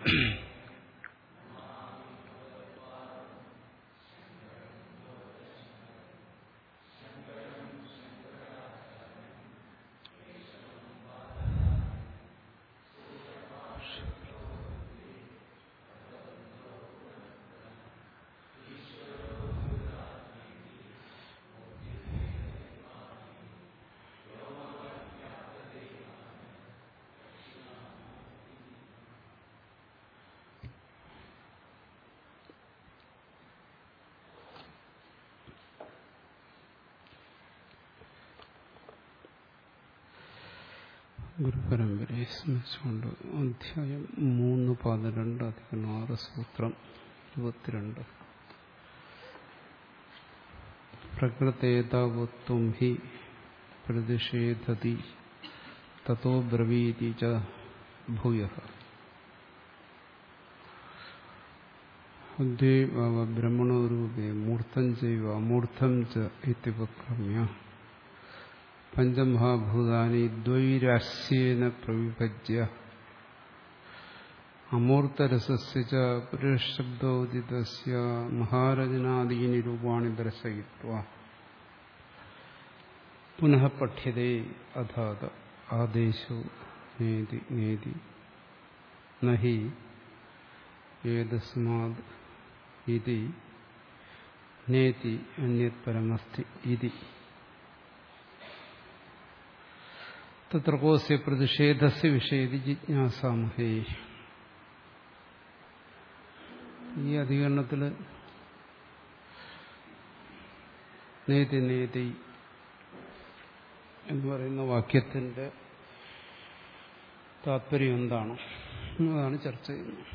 ഗുരുപരമ്പരയെ സ്മരിച്ചുകൊണ്ട് അധ്യായം മൂന്ന് പതിനെണ്ട് അധികം ആറ് സൂത്രം ഇരുപത്തിരണ്ട് പ്രകൃതേതാവത്വം ഹി പ്രതിഷേധതി തത്തോ ബ്രവീതി ച ഭൂയ ബ്രഹ്മണോരൂപേ മൂർത്തം ചൈവ അമൂർത്തം ച ഇത്യുപക്രമ്യ പഞ്ചമഹാഭൂതാനി ദ്വൈരാശ്യേന പ്രവിഭജ്യ അമൂർത്തരസസ്യ പുരുഷശബ്ദോദിതസ്യ മഹാരജനാദീനി രൂപാണി ദർശയിത്വ പുനഃ പഠ്യതേ അഥാത ആദേശോ നേതി നേതി നഹി ഏതസ്മാത് ഇതി നേതി അന്യത് പരമസ്തി ഇതി തത്ര കോസ്യ പ്രതിഷേധസ്യ വിഷയതി ജിജ്ഞാസാമഹേ ഈ അധികരണത്തിൽ നേതി നേതി എന്ന് പറയുന്ന വാക്യത്തിന്റെ താത്പര്യം എന്താണ് അതാണ് ചർച്ച ചെയ്യുന്നത്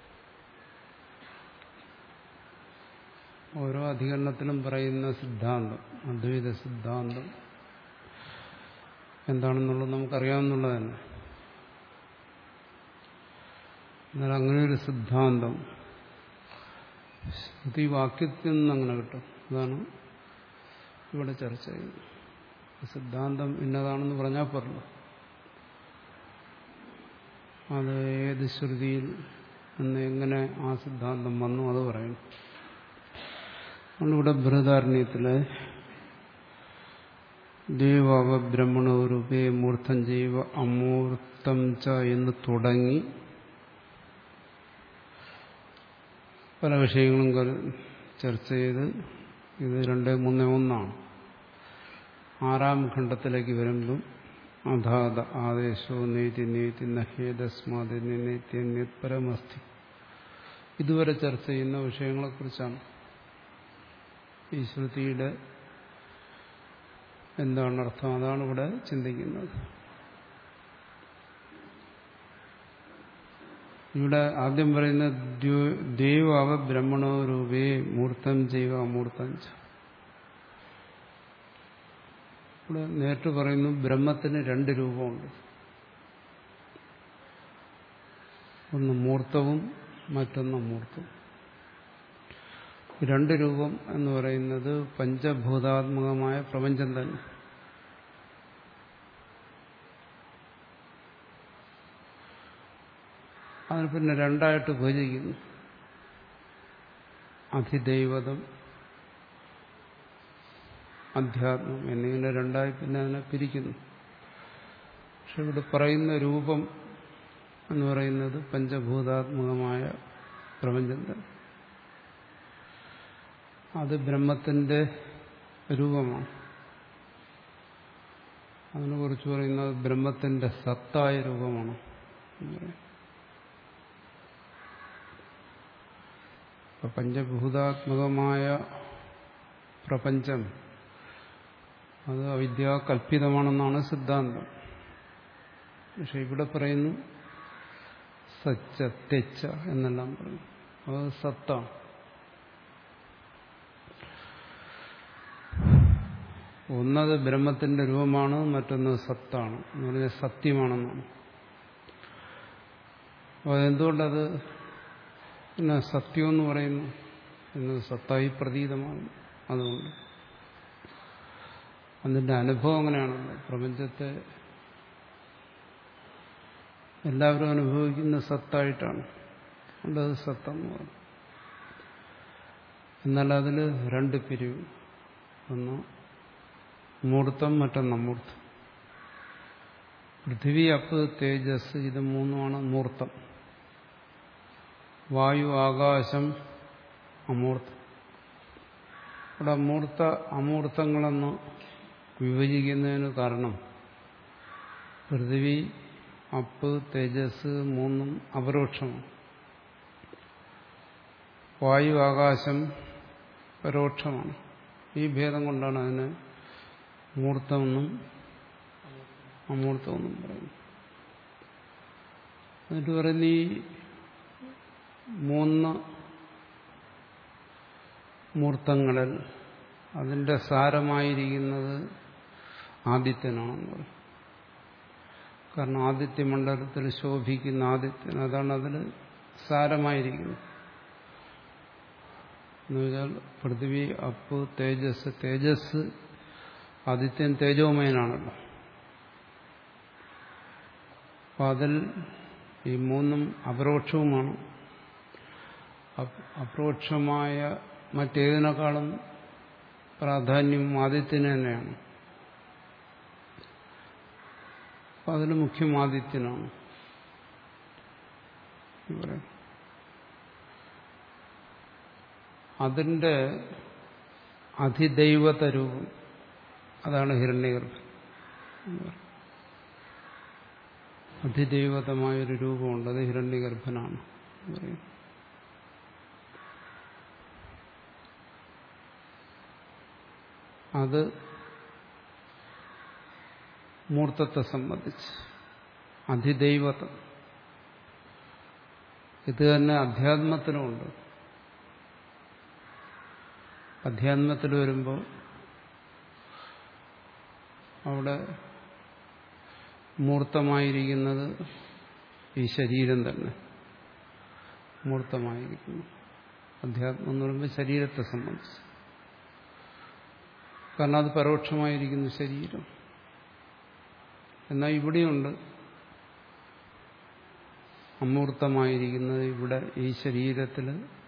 ഓരോ അധികരണത്തിലും പറയുന്ന സിദ്ധാന്തം അദ്വൈത സിദ്ധാന്തം എന്താണെന്നുള്ളത് നമുക്കറിയാവുന്നുള്ളത് തന്നെ എന്നാൽ അങ്ങനെ ഒരു സിദ്ധാന്തം ശ്രുതി വാക്യത്തിൽ നിന്ന് അങ്ങനെ കിട്ടും അതാണ് ഇവിടെ ചർച്ച ചെയ്യുന്നത് സിദ്ധാന്തം ഇന്നതാണെന്ന് പറഞ്ഞാൽ പറഞ്ഞു അത് ഏത് ശ്രുതിയിൽ നിന്ന് എങ്ങനെ ആ സിദ്ധാന്തം വന്നു അത് പറയണം നമ്മളിവിടെ ബൃഹദാരണ്യത്തിലെ ദേവാവ ബ്രഹ്മണോരൂപേ മൂർത്തം ജൈവ അമൂർത്തം ച എന്ന് തുടങ്ങി പല വിഷയങ്ങളും ചർച്ച ചെയ്ത് ഇത് രണ്ട് മൂന്ന് ഒന്നാണ് ആറാം ഖണ്ഡത്തിലേക്ക് വരുമ്പം അധാത ആദേശോ നേതി നേതി നഹേതസ്മാതി നേത്യ പരമസ്തി ഇതുവരെ ചർച്ച ചെയ്യുന്ന വിഷയങ്ങളെക്കുറിച്ചാണ് ഈ ശ്രുതിയുടെ എന്താണ് അർത്ഥം അതാണ് ഇവിടെ ചിന്തിക്കുന്നത് ഇവിടെ ആദ്യം പറയുന്ന ദേവാവ ബ്രഹ്മണോ രൂപേ മൂർത്തം ചെയ്യുക അമൂർത്തം ഇവിടെ നേരിട്ട് പറയുന്നു ബ്രഹ്മത്തിന് രണ്ട് രൂപമുണ്ട് ഒന്ന് മൂർത്തവും മറ്റൊന്ന് അമൂർത്തവും രണ്ട് രൂപം എന്ന് പറയുന്നത് പഞ്ചഭൂതാത്മകമായ പ്രപഞ്ചം തന്നെ അതിന് പിന്നെ രണ്ടായിട്ട് വിഭജിക്കുന്നു അധിദൈവതം അധ്യാത്മം എന്നിങ്ങനെ രണ്ടായി പിന്നെ അതിനെ പിരിക്കുന്നു പക്ഷെ ഇവിടെ പറയുന്ന രൂപം എന്ന് പറയുന്നത് പഞ്ചഭൂതാത്മകമായ പ്രപഞ്ചം തന്നെ അത് ബ്രഹ്മത്തിന്റെ രൂപമാണ് അതിനെ കുറിച്ച് പറയുന്നത് ബ്രഹ്മത്തിന്റെ സത്തായ രൂപമാണ് പഞ്ചഭൂതാത്മകമായ പ്രപഞ്ചം അത് അവിദ്യാകൽപിതമാണെന്നാണ് സിദ്ധാന്തം പക്ഷെ ഇവിടെ പറയുന്നു സച്ച തെച്ച എന്നെല്ലാം പറയും അത് സത്താണ് ഒന്നത് ബ്രഹ്മത്തിന്റെ രൂപമാണ് മറ്റൊന്ന് സത്താണ് എന്ന് പറഞ്ഞാൽ സത്യമാണെന്നാണ് അപ്പോൾ എന്തുകൊണ്ടത് പിന്നെ സത്യം എന്ന് പറയുന്നു എന്നത് സത്തായി പ്രതീതമാണ് അതുകൊണ്ട് അതിന്റെ അനുഭവം അങ്ങനെയാണല്ലോ പ്രപഞ്ചത്തെ എല്ലാവരും അനുഭവിക്കുന്ന സത്തായിട്ടാണ് അതുകൊണ്ട് അത് സത്തെന്ന് പറഞ്ഞു എന്നാൽ അതിൽ രണ്ട് പിരിവ് ഒന്ന് മൂർത്തം മറ്റൊന്ന് അമൂർത്തം പൃഥിവി അപ്പ് തേജസ് ഇത് മൂന്നുമാണ് മൂർത്തം വായു ആകാശം അമൂർത്തം ഇവിടെ മൂർത്ത അമൂർത്തങ്ങളെന്ന് വിഭജിക്കുന്നതിന് കാരണം പൃഥിവി അപ്പ് തേജസ് മൂന്നും അപരോക്ഷമാണ് വായു ആകാശം പരോക്ഷമാണ് ഈ ഭേദം കൊണ്ടാണ് അതിന് മൂർത്തമെന്നും അമൂർത്തമെന്നും പറയുന്നത് എന്നിട്ട് പറയുന്ന ഈ മൂന്ന് മൂർത്തങ്ങളിൽ അതിന്റെ സാരമായിരിക്കുന്നത് ആദിത്യനാണെന്ന് പറയും കാരണം ആദിത്യമണ്ഡലത്തിൽ ശോഭിക്കുന്ന ആദിത്യൻ അതാണ് അതിൽ സാരമായിരിക്കുന്നത് എന്നുവെച്ചാൽ പൃഥ്വി അപ്പ് തേജസ് തേജസ് ആദിത്യൻ തേജോമയനാണല്ലോ അപ്പം അതിൽ ഈ മൂന്നും അപരോക്ഷവുമാണ് അപരോക്ഷമായ മറ്റേതിനേക്കാളും പ്രാധാന്യം ആദിത്യന് തന്നെയാണ് അപ്പം അതിൽ മുഖ്യം ആദിത്യനാണ് പറയാം അതിൻ്റെ അധിദൈവത രൂപം അതാണ് ഹിരണ്യഗർഭൻ അധിദൈവതമായൊരു രൂപമുണ്ട് അത് ഹിരണ്യഗർഭനാണ് പറയും അത് മൂർത്തത്തെ സംബന്ധിച്ച് അധിദൈവതം ഇത് തന്നെ അധ്യാത്മത്തിനുമുണ്ട് അധ്യാത്മത്തിൽ വരുമ്പോൾ അവിടെ മൂർത്തമായിരിക്കുന്നത് ഈ ശരീരം തന്നെ മൂർത്തമായിരിക്കുന്നു അധ്യാത്മം എന്ന് പറയുമ്പോൾ ശരീരത്തെ സംബന്ധിച്ച് കാരണം അത് പരോക്ഷമായിരിക്കുന്നു ശരീരം എന്നാൽ ഇവിടെയുണ്ട് അമൂർത്തമായിരിക്കുന്നത് ഇവിടെ ഈ ശരീരത്തിൽ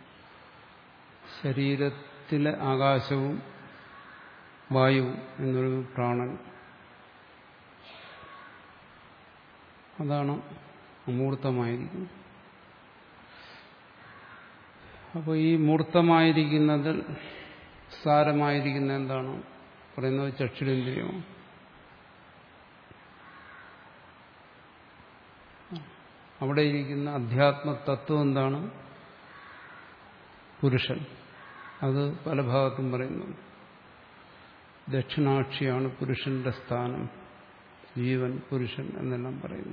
ശരീരത്തിലെ ആകാശവും വായുവും എന്നൊരു പ്രാണൻ അതാണ് അമൂർത്തമായിരിക്കുന്നത് അപ്പോൾ ഈ മൂർത്തമായിരിക്കുന്നതിൽ സാരമായിരിക്കുന്ന എന്താണ് പറയുന്നത് ചക്ഷുരേന്ദ്രിയമാണ് അവിടെ ഇരിക്കുന്ന അധ്യാത്മ തത്വം എന്താണ് പുരുഷൻ അത് പല ഭാഗത്തും പറയുന്നുണ്ട് ദക്ഷിണാക്ഷിയാണ് പുരുഷന്റെ സ്ഥാനം ജീവൻ പുരുഷൻ എന്നെല്ലാം പറയുന്നു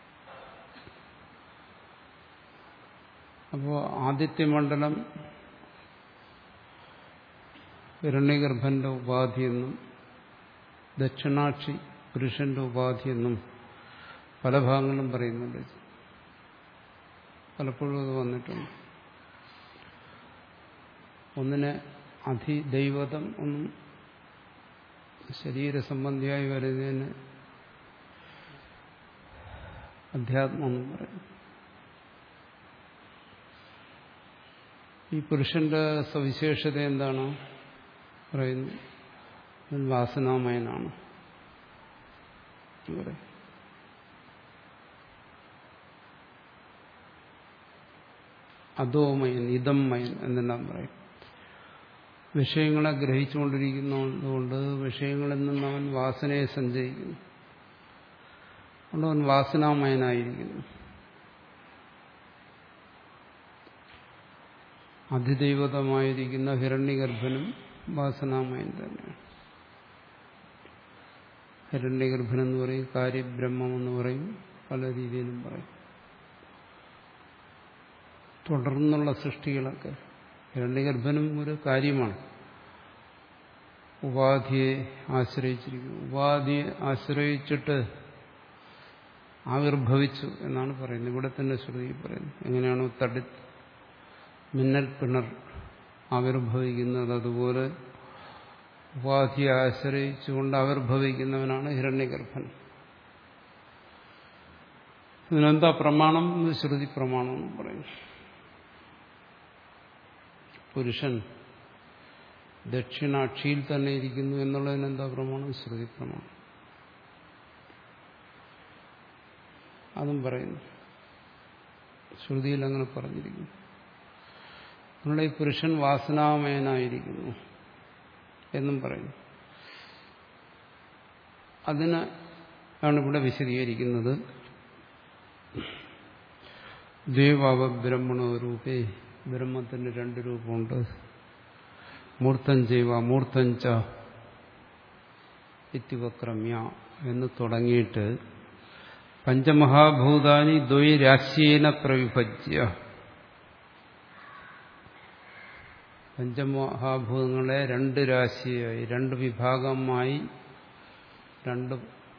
അപ്പോൾ ആദിത്യമണ്ഡലം ഹിരണ്യഗർഭന്റെ ഉപാധിയെന്നും ദക്ഷിണാക്ഷി പുരുഷന്റെ ഉപാധിയെന്നും പല ഭാഗങ്ങളും പറയുന്നുണ്ട് പലപ്പോഴും അത് വന്നിട്ടുണ്ട് ഒന്നിനെ അധിദൈവതം ഒന്നും ശരീരസംബന്ധിയായി വരുന്നതിന് അധ്യാത്മം എന്ന് പറയും ഈ പുരുഷന്റെ സവിശേഷത എന്താണ് പറയുന്നു വാസനാമയനാണ് പറയും അധോമയൻ ഇതമ്മയൻ എന്നെല്ലാം പറയും വിഷയങ്ങളെ ഗ്രഹിച്ചുകൊണ്ടിരിക്കുന്നതുകൊണ്ട് വിഷയങ്ങളിൽ നിന്ന് അവൻ വാസനയെ സഞ്ചയിക്കുന്നു അതുകൊണ്ട് അവൻ വാസനാമയനായിരിക്കുന്നു അതിദൈവതമായിരിക്കുന്ന ഹിരണ്യഗർഭനും വാസനാമയൻ തന്നെയാണ് ഹിരണ്യഗർഭൻ എന്ന് പറയും കാര്യബ്രഹ്മം എന്ന് പറയും പല രീതിയിലും പറയും തുടർന്നുള്ള സൃഷ്ടികളൊക്കെ ഹിരണ്യഗർഭനും ഒരു കാര്യമാണ് ഉപാധിയെ ആശ്രയിച്ചിരിക്കുന്നു ഉപാധിയെ ആശ്രയിച്ചിട്ട് ആവിർഭവിച്ചു എന്നാണ് പറയുന്നത് ഇവിടെ തന്നെ ശ്രുതി പറയുന്നത് എങ്ങനെയാണോ തടി മിന്നൽ പിണർ ആവിർഭവിക്കുന്നത് അതുപോലെ ഉപാധിയെ ആശ്രയിച്ചുകൊണ്ട് ആവിർഭവിക്കുന്നവനാണ് ഹിരണ്യഗർഭൻ ഇതിനെന്താ പ്രമാണം ശ്രുതി പ്രമാണം എന്ന് പറയുന്നു പുരുഷൻ ദക്ഷിണാക്ഷിയിൽ തന്നെ ഇരിക്കുന്നു എന്നുള്ളതിന് എന്താ പ്രമാണം ശ്രുതി പ്രമാണം അതും പറയുന്നു ശ്രുതിയിൽ അങ്ങനെ പറഞ്ഞിരിക്കുന്നു നമ്മുടെ ഈ പുരുഷൻ വാസനാമയനായിരിക്കുന്നു എന്നും പറയുന്നു അതിന് ആണ് ഇവിടെ വിശദീകരിക്കുന്നത് ദ്വൈവാവ ബ്രഹ്മണോ രൂപേ ബ്രഹ്മത്തിന് രണ്ട് രൂപമുണ്ട് മൂർത്തം ചെയ്വ മൂർത്തം ച ഇത്തിവക്രമ്യ എന്ന് തുടങ്ങിയിട്ട് പഞ്ചമഹാഭൂതാനി ദ്വൈരാശ്യേന പ്രവിഭജ്യ പഞ്ചമഹാഭൂതങ്ങളെ രണ്ട് രാശിയായി രണ്ട് വിഭാഗമായി രണ്ട്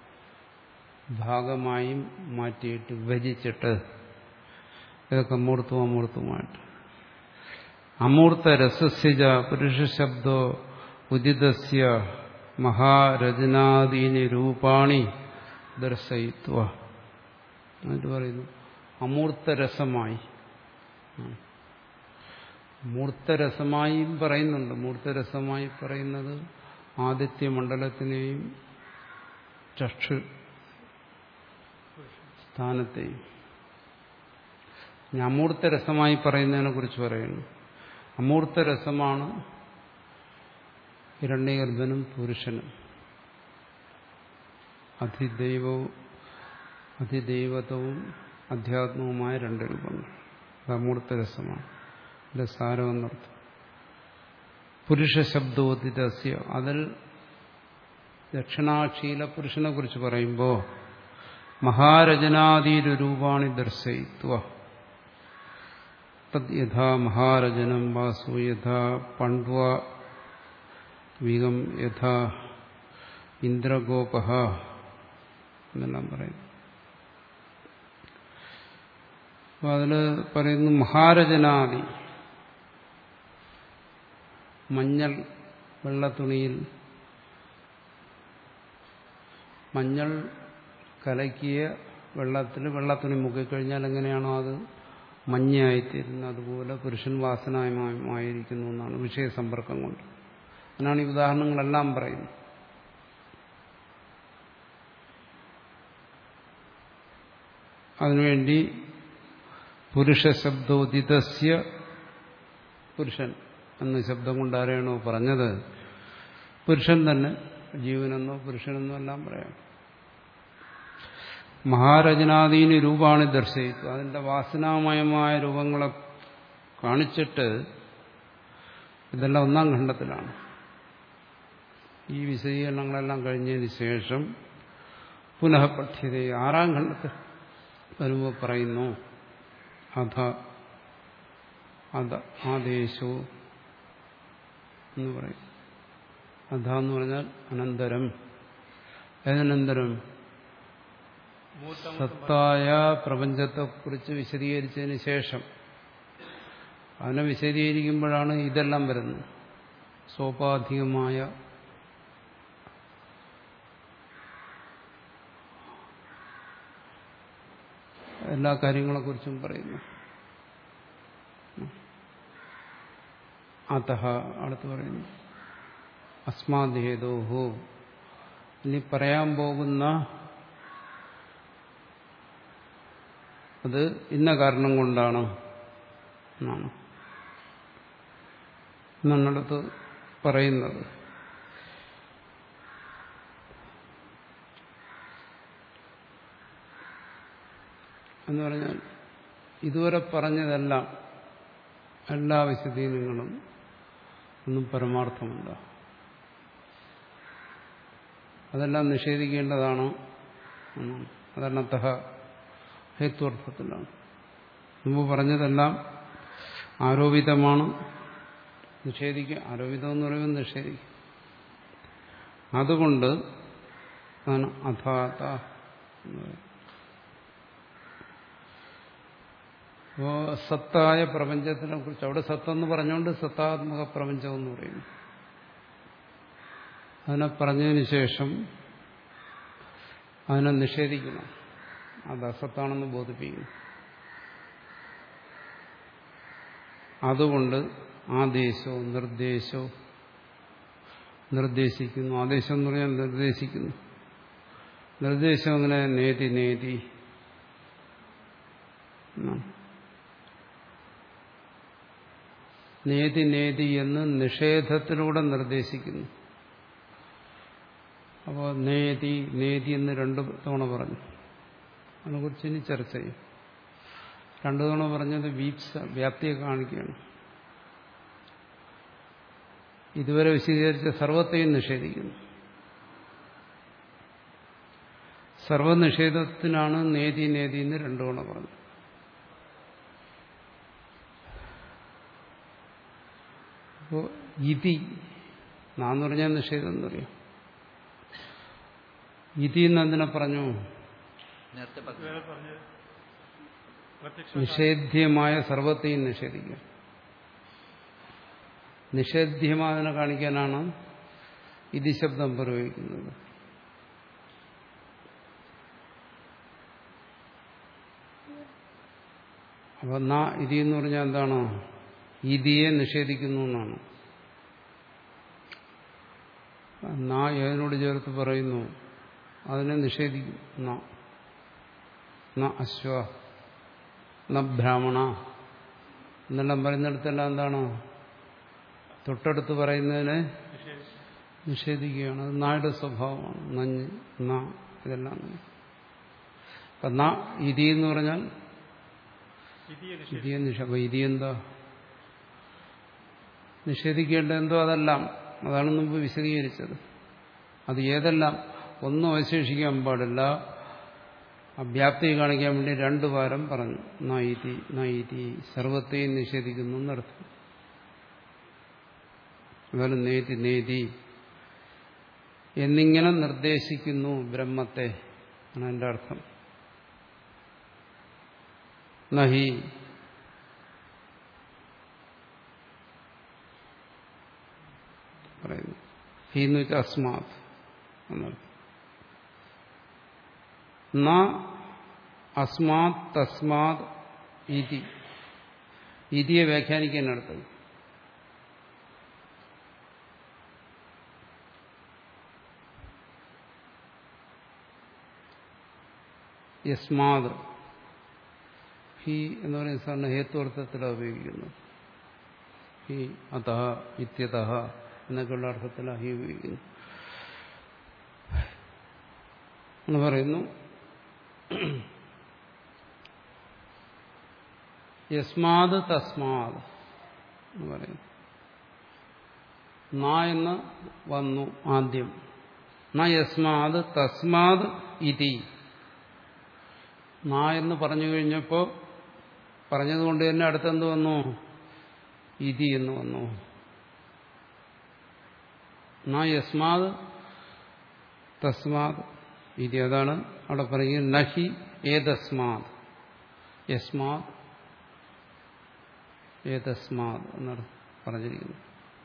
ഭാഗമായും മാറ്റിയിട്ട് വിഭജിച്ചിട്ട് ഇതൊക്കെ മൂർത്തവും അമൂർത്തവുമായിട്ട് അമൂർത്ത രസസ്യജ പുരുഷശബ്ദോ ഉദിതസ്യ മഹാരചനാദീനി രൂപാണി ദർശയിത്വ എന്നിട്ട് പറയുന്നു അമൂർത്തരസമായി മൂർത്തരസമായും പറയുന്നുണ്ട് മൂർത്തരസമായി പറയുന്നത് ആദിത്യമണ്ഡലത്തിനെയും ചക്ഷു സ്ഥാനത്തെയും അമൂർത്തരസമായി പറയുന്നതിനെ കുറിച്ച് പറയുന്നു അമൂർത്തരസമാണ് ഹിരണ്യഗർഭനും പുരുഷനും അതിദൈവവും അതിദൈവതവും അധ്യാത്മവുമായ രണ്ട് രൂപങ്ങൾ അത് അമൂർത്തരസമാണ് അതിന്റെ സാരമെന്നർത്ഥം പുരുഷ ശബ്ദോദിതസ്യ അതിൽ ദക്ഷിണാക്ഷീല പുരുഷനെ കുറിച്ച് പറയുമ്പോൾ മഹാരചനാദീരു രൂപാണി ദർശയിത്വ തദ് യഥാ മഹാരചനം വാസു യഥാ പണ്ഡ്വ വീകം യഥാ ഇന്ദ്രഗോപ എന്നെല്ലാം പറയുന്നു അപ്പോൾ അതിൽ പറയുന്നു മഹാരചനാദി മഞ്ഞൾ വെള്ളത്തുണിയിൽ മഞ്ഞൾ കലക്കിയ വെള്ളത്തിൽ വെള്ളത്തുണി മുക്കിക്കഴിഞ്ഞാൽ എങ്ങനെയാണോ അത് മഞ്ഞയായിത്തീരുന്നത് അതുപോലെ പുരുഷൻ വാസനായമായിരിക്കുന്നു എന്നാണ് വിഷയസമ്പർക്കം കൊണ്ട് അതിനാണ് ഈ ഉദാഹരണങ്ങളെല്ലാം പറയുന്നത് അതിനുവേണ്ടി പുരുഷ ശബ്ദോദിതസ്യ പുരുഷൻ എന്ന ശബ്ദം കൊണ്ട് ആരെയാണോ പറഞ്ഞത് പുരുഷൻ തന്നെ ജീവനെന്നോ പുരുഷനെന്നോ എല്ലാം പറയാം മഹാരചനാദീന രൂപമാണ് ദർശയിക്കുക അതിന്റെ വാസനാമയമായ രൂപങ്ങളെ കാണിച്ചിട്ട് ഇതെല്ലാം ഒന്നാം ഖണ്ഡത്തിലാണ് ഈ വിശദീകരണങ്ങളെല്ലാം കഴിഞ്ഞതിന് ശേഷം പുനഃ പഠ്യത ആറാം ഖണ്ഡത്തിൽ വരുമ്പോൾ പറയുന്നു അധ അധ ആദേശോ എന്ന് പറയും അധ എന്ന് പറഞ്ഞാൽ അനന്തരം ഏതനന്തരം സത്തായ പ്രപഞ്ചത്തെക്കുറിച്ച് വിശദീകരിച്ചതിന് ശേഷം അതിനെ വിശദീകരിക്കുമ്പോഴാണ് ഇതെല്ലാം വരുന്നത് സോപാധികമായ എല്ലാ കാര്യങ്ങളെക്കുറിച്ചും പറയുന്നു അത അടുത്ത് പറയുന്നു അസ്മാദേതോഹോ ഇനി പറയാൻ പോകുന്ന അത് ഇന്ന കാരണം കൊണ്ടാണ് എന്നാണ് എന്നടുത്ത് പറയുന്നത് എന്ന് പറഞ്ഞാൽ ഇതുവരെ പറഞ്ഞതെല്ലാം എല്ലാ വിശദീകരണങ്ങളും ഒന്നും പരമാർത്ഥമല്ല അതെല്ലാം നിഷേധിക്കേണ്ടതാണ് അതെണ്ണത്ത ഹേത്വർത്ഥത്തിലാണ് മുമ്പ് പറഞ്ഞതെല്ലാം ആരോപിതമാണ് നിഷേധിക്കുക ആരോപിതം എന്ന് പറയുമ്പോൾ നിഷേധിക്കും അതുകൊണ്ട് ആണ് അഥാത എന്ന് പറയുന്നത് അപ്പോ സത്തായ പ്രപഞ്ചത്തിനെ കുറിച്ച് അവിടെ സത്തെന്ന് പറഞ്ഞുകൊണ്ട് സത്താത്മക പ്രപഞ്ചം എന്ന് പറയുന്നു അതിനെ പറഞ്ഞതിന് ശേഷം അതിനെ നിഷേധിക്കണം അത് അസത്താണെന്ന് ബോധിപ്പിക്കുന്നു അതുകൊണ്ട് ആദേശോ നിർദ്ദേശോ നിർദ്ദേശിക്കുന്നു ആദേശം എന്ന് പറഞ്ഞാൽ നിർദ്ദേശിക്കുന്നു നിർദ്ദേശം അങ്ങനെ നേതി നേതി എന്നാണ്. നേതി നേതി എന്ന് നിഷേധത്തിലൂടെ നിർദ്ദേശിക്കുന്നു അപ്പോൾ നേതി നേതി എന്ന് രണ്ടു തവണ പറഞ്ഞു അതിനെക്കുറിച്ച് ഇനി ചർച്ച ചെയ്യും രണ്ടു തവണ പറഞ്ഞത് വീപ്സ വ്യാപ്തിയെ കാണിക്കുകയാണ് ഇതുവരെ വിശദീകരിച്ച സർവത്തെയും നിഷേധിക്കുന്നു സർവനിഷേധത്തിനാണ് നേതി നേതി എന്ന് രണ്ടു തവണ പറഞ്ഞത് അപ്പോ ഇതി നാന്ന് പറഞ്ഞാൽ നിഷേധം എന്ന് പറയാം ഇതി എന്ന് എന്തിനെ പറഞ്ഞു നേരത്തെ പറഞ്ഞു വേറെ പറഞ്ഞത് പ്രത്യക്ഷ നിഷേധ്യമായ സർവത്തെയും നിഷേധിക്കുക നിഷേധ്യമാതിനെ കാണിക്കാനാണ് ഇതി ശബ്ദം പ്രയോഗിക്കുന്നത് അപ്പൊ നാ ഇതി എന്ന് പറഞ്ഞാൽ എന്താണ് ഇതിയെ നിഷേധിക്കുന്നു എന്നാണ് നാ ഏതിനോട് ചേർത്ത് പറയുന്നു അതിനെ നിഷേധിക്കും നാ ന അശ്വ ന ബ്രാഹ്മണ എന്നെല്ലാം പറയുന്നിടത്തെല്ലാം എന്താണ് തൊട്ടടുത്ത് പറയുന്നതിനെ നിഷേധിക്കുകയാണ് അത് നായുടെ സ്വഭാവമാണ് നഞ്ഞ് ന ഇതെല്ലാം അങ്ങനെ അപ്പം ന ഇതി എന്ന് പറഞ്ഞാൽ വിധിയെ നിഷേധിക്കും ഇതിയെ നിഷ അപ്പൊ ഇതി എന്താ നിഷേധിക്കേണ്ട എന്തോ അതെല്ലാം അതാണ് മുമ്പ് വിശദീകരിച്ചത് അത് ഏതെല്ലാം ഒന്നും അവശേഷിക്കാൻ പാടില്ല ആ വ്യാപ്തി കാണിക്കാൻ വേണ്ടി രണ്ടു വാരം പറഞ്ഞു നൈതി നൈതി സർവത്തെയും നിഷേധിക്കുന്നു എന്നർത്ഥം അതുപോലെ നേതി നേതി എന്നിങ്ങനെ നിർദ്ദേശിക്കുന്നു ബ്രഹ്മത്തെ ആണ് എൻ്റെ അർത്ഥം നഹി പറയുന്നു ഹി എന്ന് വെച്ചാൽ അസ്മാത് എന്നർത്ഥം ന അസ്മാത് തസ്മാത് ഇതി ഇതിയെ വ്യാഖ്യാനിക്കാൻ അടുത്തത് യസ്മാത് ഹി എന്ന് പറയുന്ന സാറിന് ഹേത്വർത്ഥത്തിലാണ് ഉപയോഗിക്കുന്നത് ഹി അത ഇത്യത എന്നൊക്കെയുള്ള അർത്ഥത്തിലാണ് ഹി ഉപയോഗിക്കുന്നു എന്ന് പറയുന്നു യസ്മാത് തസ്മാത് എന്ന് പറയുന്നു നാ എന്ന് വന്നു ആദ്യം ന യസ്മാത് തസ്മാത് ഇതി നാ എന്ന് പറഞ്ഞു കഴിഞ്ഞപ്പോൾ പറഞ്ഞതുകൊണ്ട് തന്നെ അടുത്തെന്ത് വന്നു ഇതി എന്ന് വന്നു ന യസ്മാത് തസ്മാത് ഇതി അതാണ് അവിടെ പറയുന്നത് നഹി ഏതസ്മാത് യസ്മാത് ഏതസ്മാത് എന്നാണ് പറഞ്ഞിരിക്കുന്നത്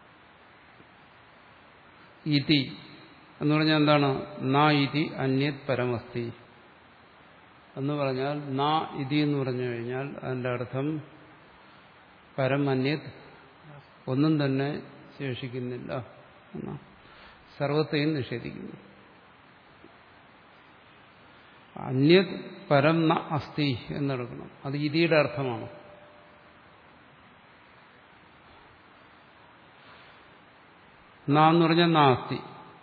ഇതി എന്ന് പറഞ്ഞാൽ എന്താണ് നാ ഇതി അന്യത് പരമസ്തി എന്ന് പറഞ്ഞാൽ നാ ഇതി എന്ന് പറഞ്ഞു കഴിഞ്ഞാൽ അതിൻ്റെ അർത്ഥം പരം അന്യത് ഒന്നും തന്നെ ശേഷിക്കുന്നില്ല എന്നാ സർവത്തെയും നിഷേധിക്കുന്നു അന്യത് പരം ന അസ്ഥി എന്നെടുക്കണം അത് ഇതിയുടെ അർത്ഥമാണ് ന എന്ന് പറഞ്ഞാൽ നാസ്തി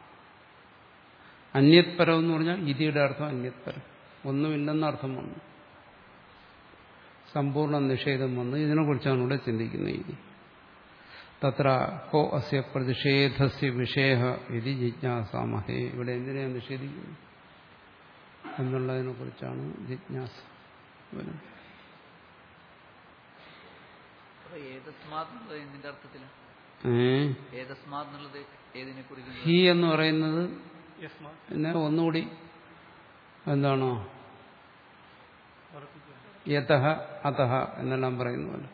അന്യത് പരം എന്ന് പറഞ്ഞാൽ ഇതിയുടെ അർത്ഥം അന്യത് പരം ഒന്നുമില്ലെന്ന അർത്ഥം വന്നു സമ്പൂർണ്ണ നിഷേധം വന്ന് ഇതിനെക്കുറിച്ചാണ് ഇവിടെ ചിന്തിക്കുന്നത് ഇനി തത്ര കോ അസ്യ പ്രതിഷേധസ്യ വിഷയ ഇത് ജിജ്ഞാസാമഹേ ഇവിടെ എന്തിനാണ് നിഷേധിക്കുന്നത് എന്നുള്ളതിനെ കുറിച്ചാണ് ജിജ്ഞാസ വരുന്നത് അപ്പൊ ഏതസ്മാത് എന്നുള്ളത് എന്തിന്റെ അർത്ഥത്തിലാണ് ഏ ഏതസ്മാത് എന്നുള്ളത് ഏതിനെ കുറിക്കുന്നത് ഹി എന്ന് പറയുന്നത് യസ്മാ പിന്നെ ഒന്നുകൂടി എന്താണോ ഉറപ്പിക്കുക യതഹ അതഹ എന്നെല്ലാം പറയുന്നുവല്ലോ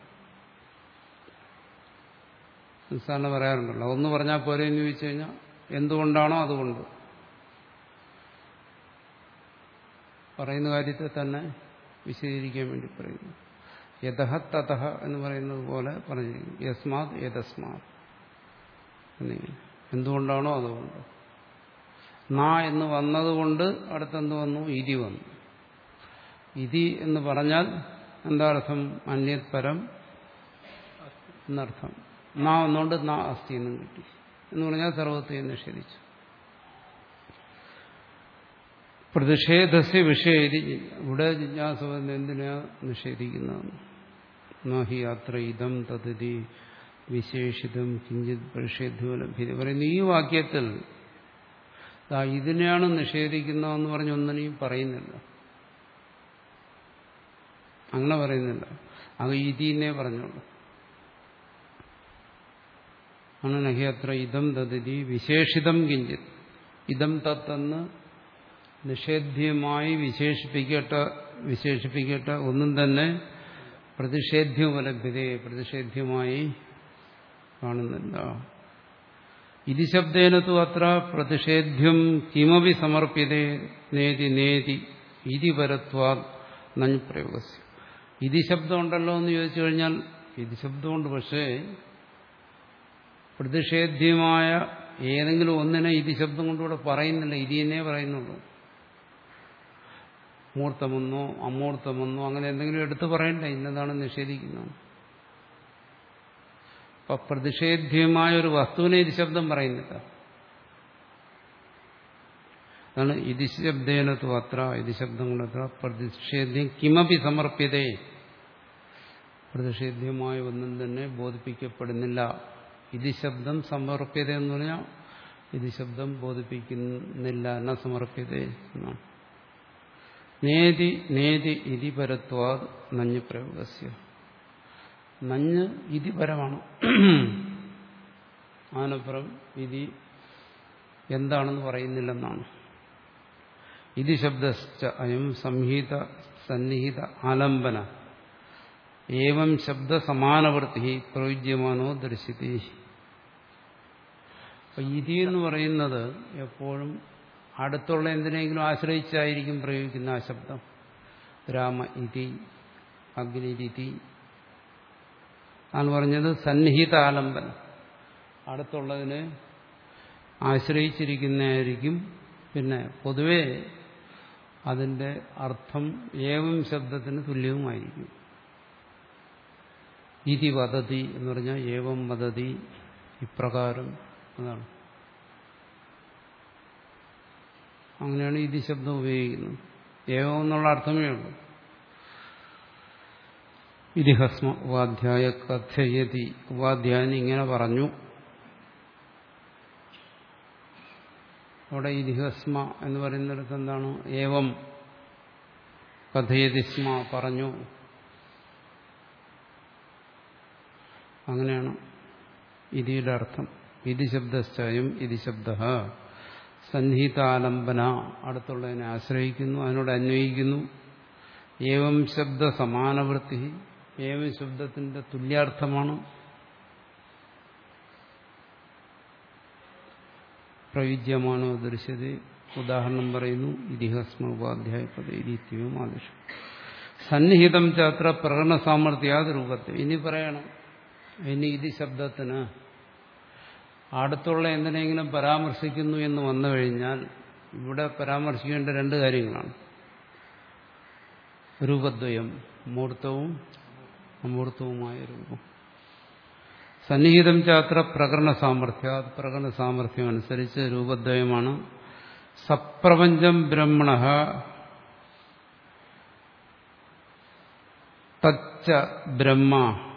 സാറിന് പറയാറുണ്ടല്ലോ ഒന്ന് പറഞ്ഞാൽ പോരെ എന്ന് ചോദിച്ചു കഴിഞ്ഞാൽ എന്തുകൊണ്ടാണോ അതുകൊണ്ട് പറയുന്ന കാര്യത്തെ തന്നെ വിശദീകരിക്കാൻ വേണ്ടി പറയുന്നു യഥഹ തതഹ എന്ന് പറയുന്നത് പോലെ പറഞ്ഞിരിക്കും യസ്മാത് യതസ്മാത് എന്നിങ്ങനെ എന്തുകൊണ്ടാണോ അതുകൊണ്ട് നാ എന്ന് വന്നതുകൊണ്ട് അടുത്തെന്ത് വന്നു ഇതി വന്നു ഇതി എന്ന് പറഞ്ഞാൽ എന്താ അർത്ഥം അന്യത് പരം എന്നർത്ഥം നാ വന്നുകൊണ്ട് നാ അസ്ഥി എന്നും കിട്ടി എന്ന് പറഞ്ഞാൽ സർവത്തെയും നിഷേധിച്ചു പ്രതിഷേധസ്യ വിഷയ ഇവിടെ ജിജ്ഞാസ എന്തിനാ നിഷേധിക്കുന്നതെന്ന് നാഹി യാത്ര ഇതം തതി വിശേഷിതം കിഞ്ചിത് പ്രതിഷേധം ലഭ്യത പറയുന്നു ഈ വാക്യത്തിൽ ദാ ഇതിനെയാണ് നിഷേധിക്കുന്നതെന്ന് പറഞ്ഞ് ഒന്നിനെയും പറയുന്നില്ല അങ്ങനെ പറയുന്നില്ല അത് ഇതിനെ പറഞ്ഞോളൂ ആണ് നഹി അത്ര ഇതം തതി വിശേഷിതം കിഞ്ചിത് ഇതം തത്തെന്ന് നിഷേധ്യമായി വിശേഷിപ്പിക്കട്ട വിശേഷിപ്പിക്കട്ട ഒന്നും തന്നെ പ്രതിഷേധ്യമുപലഭ്യതയെ പ്രതിഷേധ്യമായി കാണുന്നില്ല ഇതി ശബ്ദേനത്തു അത്ര പ്രതിഷേധ്യം കിമപി സമർപ്യതേ നേതി നേതി ഇതി പരത്വാ നഞ്ഞ് പ്രയോഗസ്യ ഇതി ശബ്ദമുണ്ടല്ലോ എന്ന് ചോദിച്ചു കഴിഞ്ഞാൽ ഇതി ശബ്ദമുണ്ട് പക്ഷേ പ്രതിഷേധ്യമായ ഏതെങ്കിലും ഒന്നിനെ ഇതി ശബ്ദം കൊണ്ടുകൂടെ പറയുന്നില്ല ഇതി തന്നെ പറയുന്നുള്ളൂ മൂർത്തമെന്നോ അമൂർത്തമെന്നോ അങ്ങനെ എന്തെങ്കിലും എടുത്തു പറയണ്ടേ ഇന്നതാണ് നിഷേധിക്കുന്നത് അപ്പൊ പ്രതിഷേധ്യമായ ഒരു വസ്തുവിനെ ഇത് ശബ്ദം പറയുന്നില്ല അതാണ് ഇത് ശബ്ദേനത്തു അത്ര ഇത് ശബ്ദം കൊണ്ടത്ര പ്രതിഷേധ്യം കിമപി സമർപ്യതേ പ്രതിഷേധ്യമായ ഒന്നും തന്നെ ബോധിപ്പിക്കപ്പെടുന്നില്ല ഇത് ശബ്ദം സമർപ്യത എന്ന് പറഞ്ഞാൽ ഇത് ശബ്ദം ബോധിപ്പിക്കുന്നില്ല എന്ന സമർപ്യത എന്നാണ് നേതി നേതി ഇതി പരത്വാ നഞ്ഞ് പ്രയോഗസ്യ നഞ്ഞ് ഇതി പരമാണ് ആനപ്പുറം ഇതി എന്താണെന്ന് പറയുന്നില്ലെന്നാണ് ഇതി ശബ്ദശ്ച അയം സംഹിത സന്നിഹിത ആലംബന ഏവം ശബ്ദ സമാനവൃത്തി പ്രയുജ്യമാനോ ദർശിതി അപ്പൊ ഇതി എന്ന് പറയുന്നത് എപ്പോഴും അടുത്തുള്ള എന്തിനെങ്കിലും ആശ്രയിച്ചായിരിക്കും പ്രയോഗിക്കുന്ന ആ ശബ്ദം രാമ ഇതി അഗ്നിരിതി ആണ് പറഞ്ഞത് സന്നിഹിത ആലംബനം അടുത്തുള്ളതിനെ ആശ്രയിച്ചിരിക്കുന്നതായിരിക്കും പിന്നെ പൊതുവെ അതിന്റെ അർത്ഥം ഏവം ശബ്ദത്തിന് തുല്യവുമായിരിക്കും ഇതി വദതി എന്ന് പറഞ്ഞാൽ ഏവം വദതി ഇപ്രകാരം അതാണ് അങ്ങനെയാണ് ഇതി ശബ്ദം ഉപയോഗിക്കുന്നത് ഏവം എന്നുള്ള അർത്ഥമേ ഉള്ളൂ ഇതിഹസ്മ ഉപാധ്യായ കഥയതി ഉപാധ്യായൻ ഇങ്ങനെ പറഞ്ഞു അവിടെ ഇതിഹസ്മ എന്ന് പറയുന്നിടത്ത് എന്താണ് ഏവം കഥയതി സ്മ പറഞ്ഞു അങ്ങനെയാണ് ഇതിയുടെ അർത്ഥം ഇതി ശബ്ദശ്ചയം ഇതി ശബ്ദ സന്നിഹിതാലംബന അടുത്തുള്ളതിനെ ആശ്രയിക്കുന്നു അതിനോട് അന്വയിക്കുന്നു ഏവം ശബ്ദ സമാനവൃത്തി ഏവം ശബ്ദത്തിന്റെ തുല്യാർത്ഥമാണ് പ്രയുജ്യമാണോ ദൃശ്യത ഉദാഹരണം പറയുന്നു ഇതിഹസ്മ ഉപാധ്യായ പദം ആദിഷം സന്നിഹിതം ചാത്ര പ്രകടന സാമർഥ്യാത് രൂപത്തെ ഇനി പറയണം ഇനി ഇതി ശബ്ദത്തിന് അടുത്തുള്ള എന്തിനെങ്കിലും പരാമർശിക്കുന്നു എന്ന് വന്നു കഴിഞ്ഞാൽ ഇവിടെ പരാമർശിക്കേണ്ട രണ്ട് കാര്യങ്ങളാണ് രൂപദ്വയം മൂർത്തവും അമൂർത്തവുമായ രൂപം സന്നിഹിതം ചാത്ര പ്രകരണ സാമർഥ്യ പ്രകരണ സാമർഥ്യം അനുസരിച്ച് രൂപദ്വയമാണ് സപ്രപഞ്ചം ബ്രഹ്മണ തച്ച ബ്രഹ്മ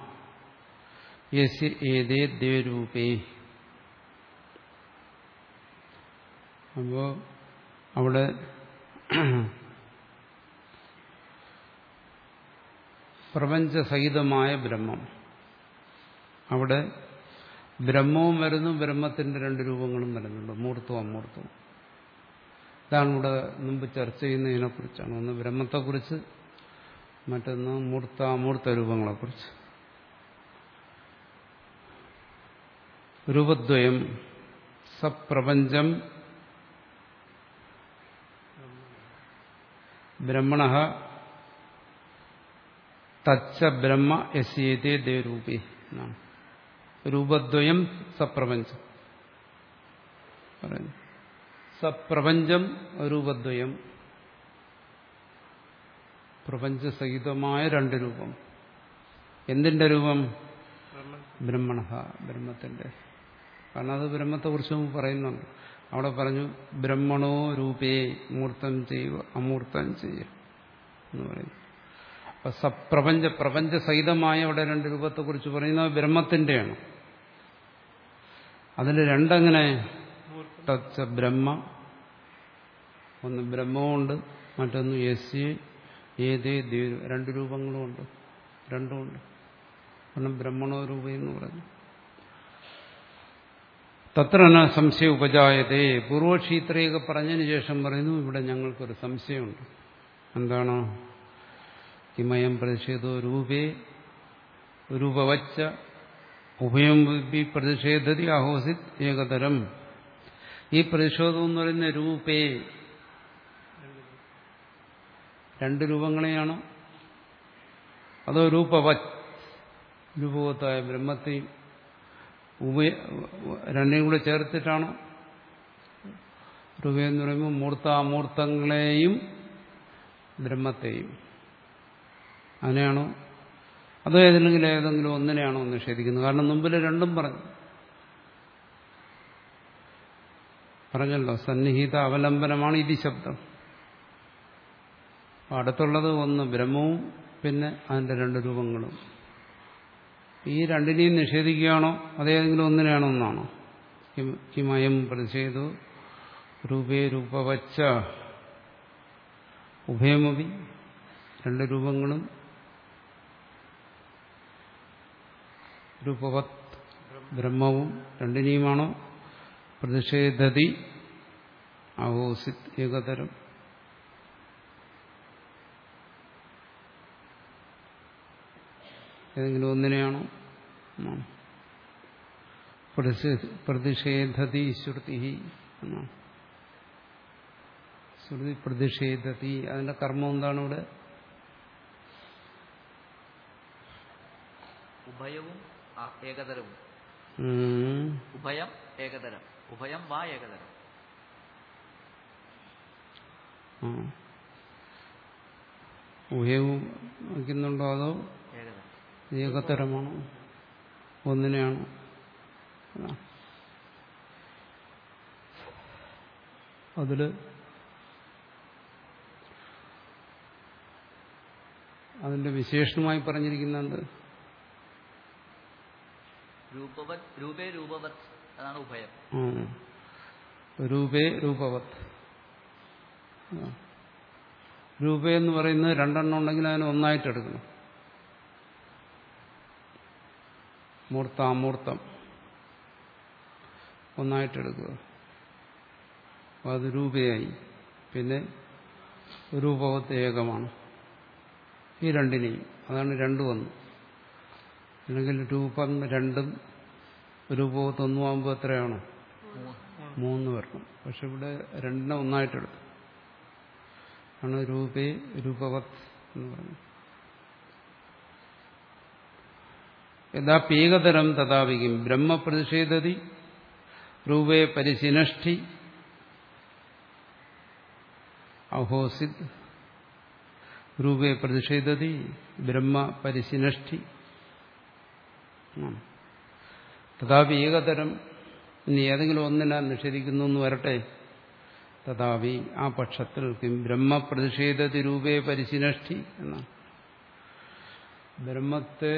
യസ്യ ഏതേ ദ്വരൂപേ അപ്പോ അവിടെ പ്രപഞ്ചസഹിതമായ ബ്രഹ്മം അവിടെ ബ്രഹ്മവും വരുന്നു ബ്രഹ്മത്തിന്റെ രണ്ട് രൂപങ്ങളും വരുന്നുണ്ട് മൂർത്തവും അമൂർത്തവും ഇതാണ് ഇവിടെ മുമ്പ് ചർച്ച ചെയ്യുന്നതിനെക്കുറിച്ചാണ് ഒന്ന് ബ്രഹ്മത്തെക്കുറിച്ച് മറ്റൊന്ന് മൂർത്ത അമൂർത്ത രൂപങ്ങളെക്കുറിച്ച് രൂപദ്വയം സപ്രപഞ്ചം ബ്രഹ്മണ തച്ച ബ്രഹ്മ യസ്യേതേ ദേവരൂപി എന്നാണ് രൂപദ്വയം സപ്രപഞ്ചം പറയുന്നു സപ്രപഞ്ചം രൂപദ്വയം പ്രപഞ്ചസഹിതമായ രണ്ട് രൂപം എന്തിന്റെ രൂപം ബ്രഹ്മൻ ബ്രഹ്മണ ബ്രഹ്മത്തിന്റെ കാരണം അത് ബ്രഹ്മത്തെക്കുറിച്ച് മുമ്പ് പറയുന്നുണ്ട് അവിടെ പറഞ്ഞു ബ്രഹ്മണോ രൂപേ മൂർത്തം ചെയ്യുക അമൂർത്തം ചെയ്യുക എന്ന് പറയുന്നു അപ്പൊ സപ്രപഞ്ച പ്രപഞ്ചസഹിതമായ അവിടെ രണ്ട് രൂപത്തെക്കുറിച്ച് പറയുന്നത് ബ്രഹ്മത്തിന്റെയാണ് അതിൽ രണ്ടെങ്ങനെ മൂർത്തം തച്ച ബ്രഹ്മ ഒന്ന് ബ്രഹ്മവുമുണ്ട് മറ്റൊന്ന് യസ് ഏതേ ദ്വൈ രണ്ട് രൂപങ്ങളുമുണ്ട് രണ്ടുമുണ്ട് കാരണം ബ്രഹ്മണോ രൂപ എന്ന് പറഞ്ഞു തത്ര ന സംശയ ഉപജായതേ പൂർവക്ഷി ഇത്രയൊക്കെ പറഞ്ഞതിന് ശേഷം പറയുന്നു ഇവിടെ ഞങ്ങൾക്കൊരു സംശയമുണ്ട് എന്താണ് കിമയം പ്രതിഷേധോ രൂപേ രൂപവച്ച ഉഭയം വിപ്പി പ്രതിഷേധതി അഹോസിത് ഏകതരം ഈ പ്രതിഷേധം എന്ന് പറയുന്ന രൂപേ രണ്ട് രൂപങ്ങളെയാണോ അതോ രൂപവത് രൂപവത്തായ ബ്രഹ്മത്തെയും ഉഭയ രണ്ടിനും കൂടെ ചേർത്തിട്ടാണോ രൂപ എന്ന് പറയുമ്പോൾ മൂർത്ത അമൂർത്തങ്ങളെയും ബ്രഹ്മത്തെയും അതിനെയാണോ അതോ ഏതെങ്കിലും ഏതെങ്കിലും ഒന്നിനെയാണോ നിഷേധിക്കുന്നത് കാരണം മുമ്പിൽ രണ്ടും പറഞ്ഞു പറഞ്ഞല്ലോ സന്നിഹിത അവലംബനമാണ് ഇതി ശബ്ദം അപ്പൊ അടുത്തുള്ളത് ഒന്ന് ബ്രഹ്മവും പിന്നെ അതിന്റെ രണ്ട് രൂപങ്ങളും ഈ രണ്ടിനെയും നിഷേധിക്കുകയാണോ അതേതെങ്കിലും ഒന്നിനെയാണോ എന്നാണോ കിം- കിമയം പ്രതിഷേധു രൂപേ രൂപവച്ച ഉഭയമപി രണ്ട് രൂപങ്ങളും രൂപവത് ബ്രഹ്മവും രണ്ടിനെയുമാണോ പ്രതിഷേധതി അഹോസിത് ഏകതരം ഏതെങ്കിലും ഒന്നിനെയാണോ എന്നാണ് പ്രതിഷേ- പ്രതിഷേധതി ശ്രുതി എന്നാണ് ശ്രുതി പ്രതിഷേധതി അതിന്റെ കർമ്മം എന്താണ് ഇവിടെ ഉഭയവും ആ- ഏകതരവും ഉം. ഉഭയം ഏകതരം ഉഭയം വാ ഏകതരം ആ. ഊഹ്യവും വയ്ക്കുന്നുണ്ടോ അതോ ഏകതരം ഏകതരമാണോ ഒന്നിനെയാണോ അതാ. അതില് അതിന്റെ വിശേഷണമായി പറഞ്ഞിരിക്കുന്നുണ്ട് രൂപവത് രൂപേ രൂപവത് അതാണ് ഉഭയം രൂപേ രൂപവത് ആ. രൂപേ എന്ന് പറയുന്നത് രണ്ടെണ്ണം ഉണ്ടെങ്കിൽ അതിനെ ഒന്നായിട്ട് എടുക്കണം മൂർത്ത അമൂർത്തം ഒന്നായിട്ട് എടുക്കുക അപ്പോൾ അത് രൂപയായി പിന്നെ രൂപവത്ത് ഏകമാണ് ഈ രണ്ടിനെയും അതാണ് രണ്ടു വന്നു അല്ലെങ്കിൽ രൂപം രണ്ടും രൂപവത്ത് ഒന്നുമാകുമ്പോൾ എത്രയാണ് മൂന്ന് മൂന്ന് വരണം പക്ഷെ ഇവിടെ രണ്ടിനെ ഒന്നായിട്ടെടുത്തു ആണ് രൂപേ രൂപവത് എന്ന് പറഞ്ഞു യഥാപീകതരം തഥാപിക്കും ബ്രഹ്മപ്രതിഷേധതി രൂപേ പരിശിനഷ്ടി അഹോസിത് രൂപേ പ്രതിഷേധതി ബ്രഹ്മ പരിശിനഷ്ടി തഥാപി ഏകതരം ഇനി ഏതെങ്കിലും ഒന്നിനെ നിഷേധിക്കുന്നു എന്ന് വരട്ടെ തഥാപി ആ പക്ഷത്തിൽ കിം ബ്രഹ്മ പ്രതിഷേധതി രൂപേ പരിശിനഷ്ടി എന്നാണ് ബ്രഹ്മത്തെ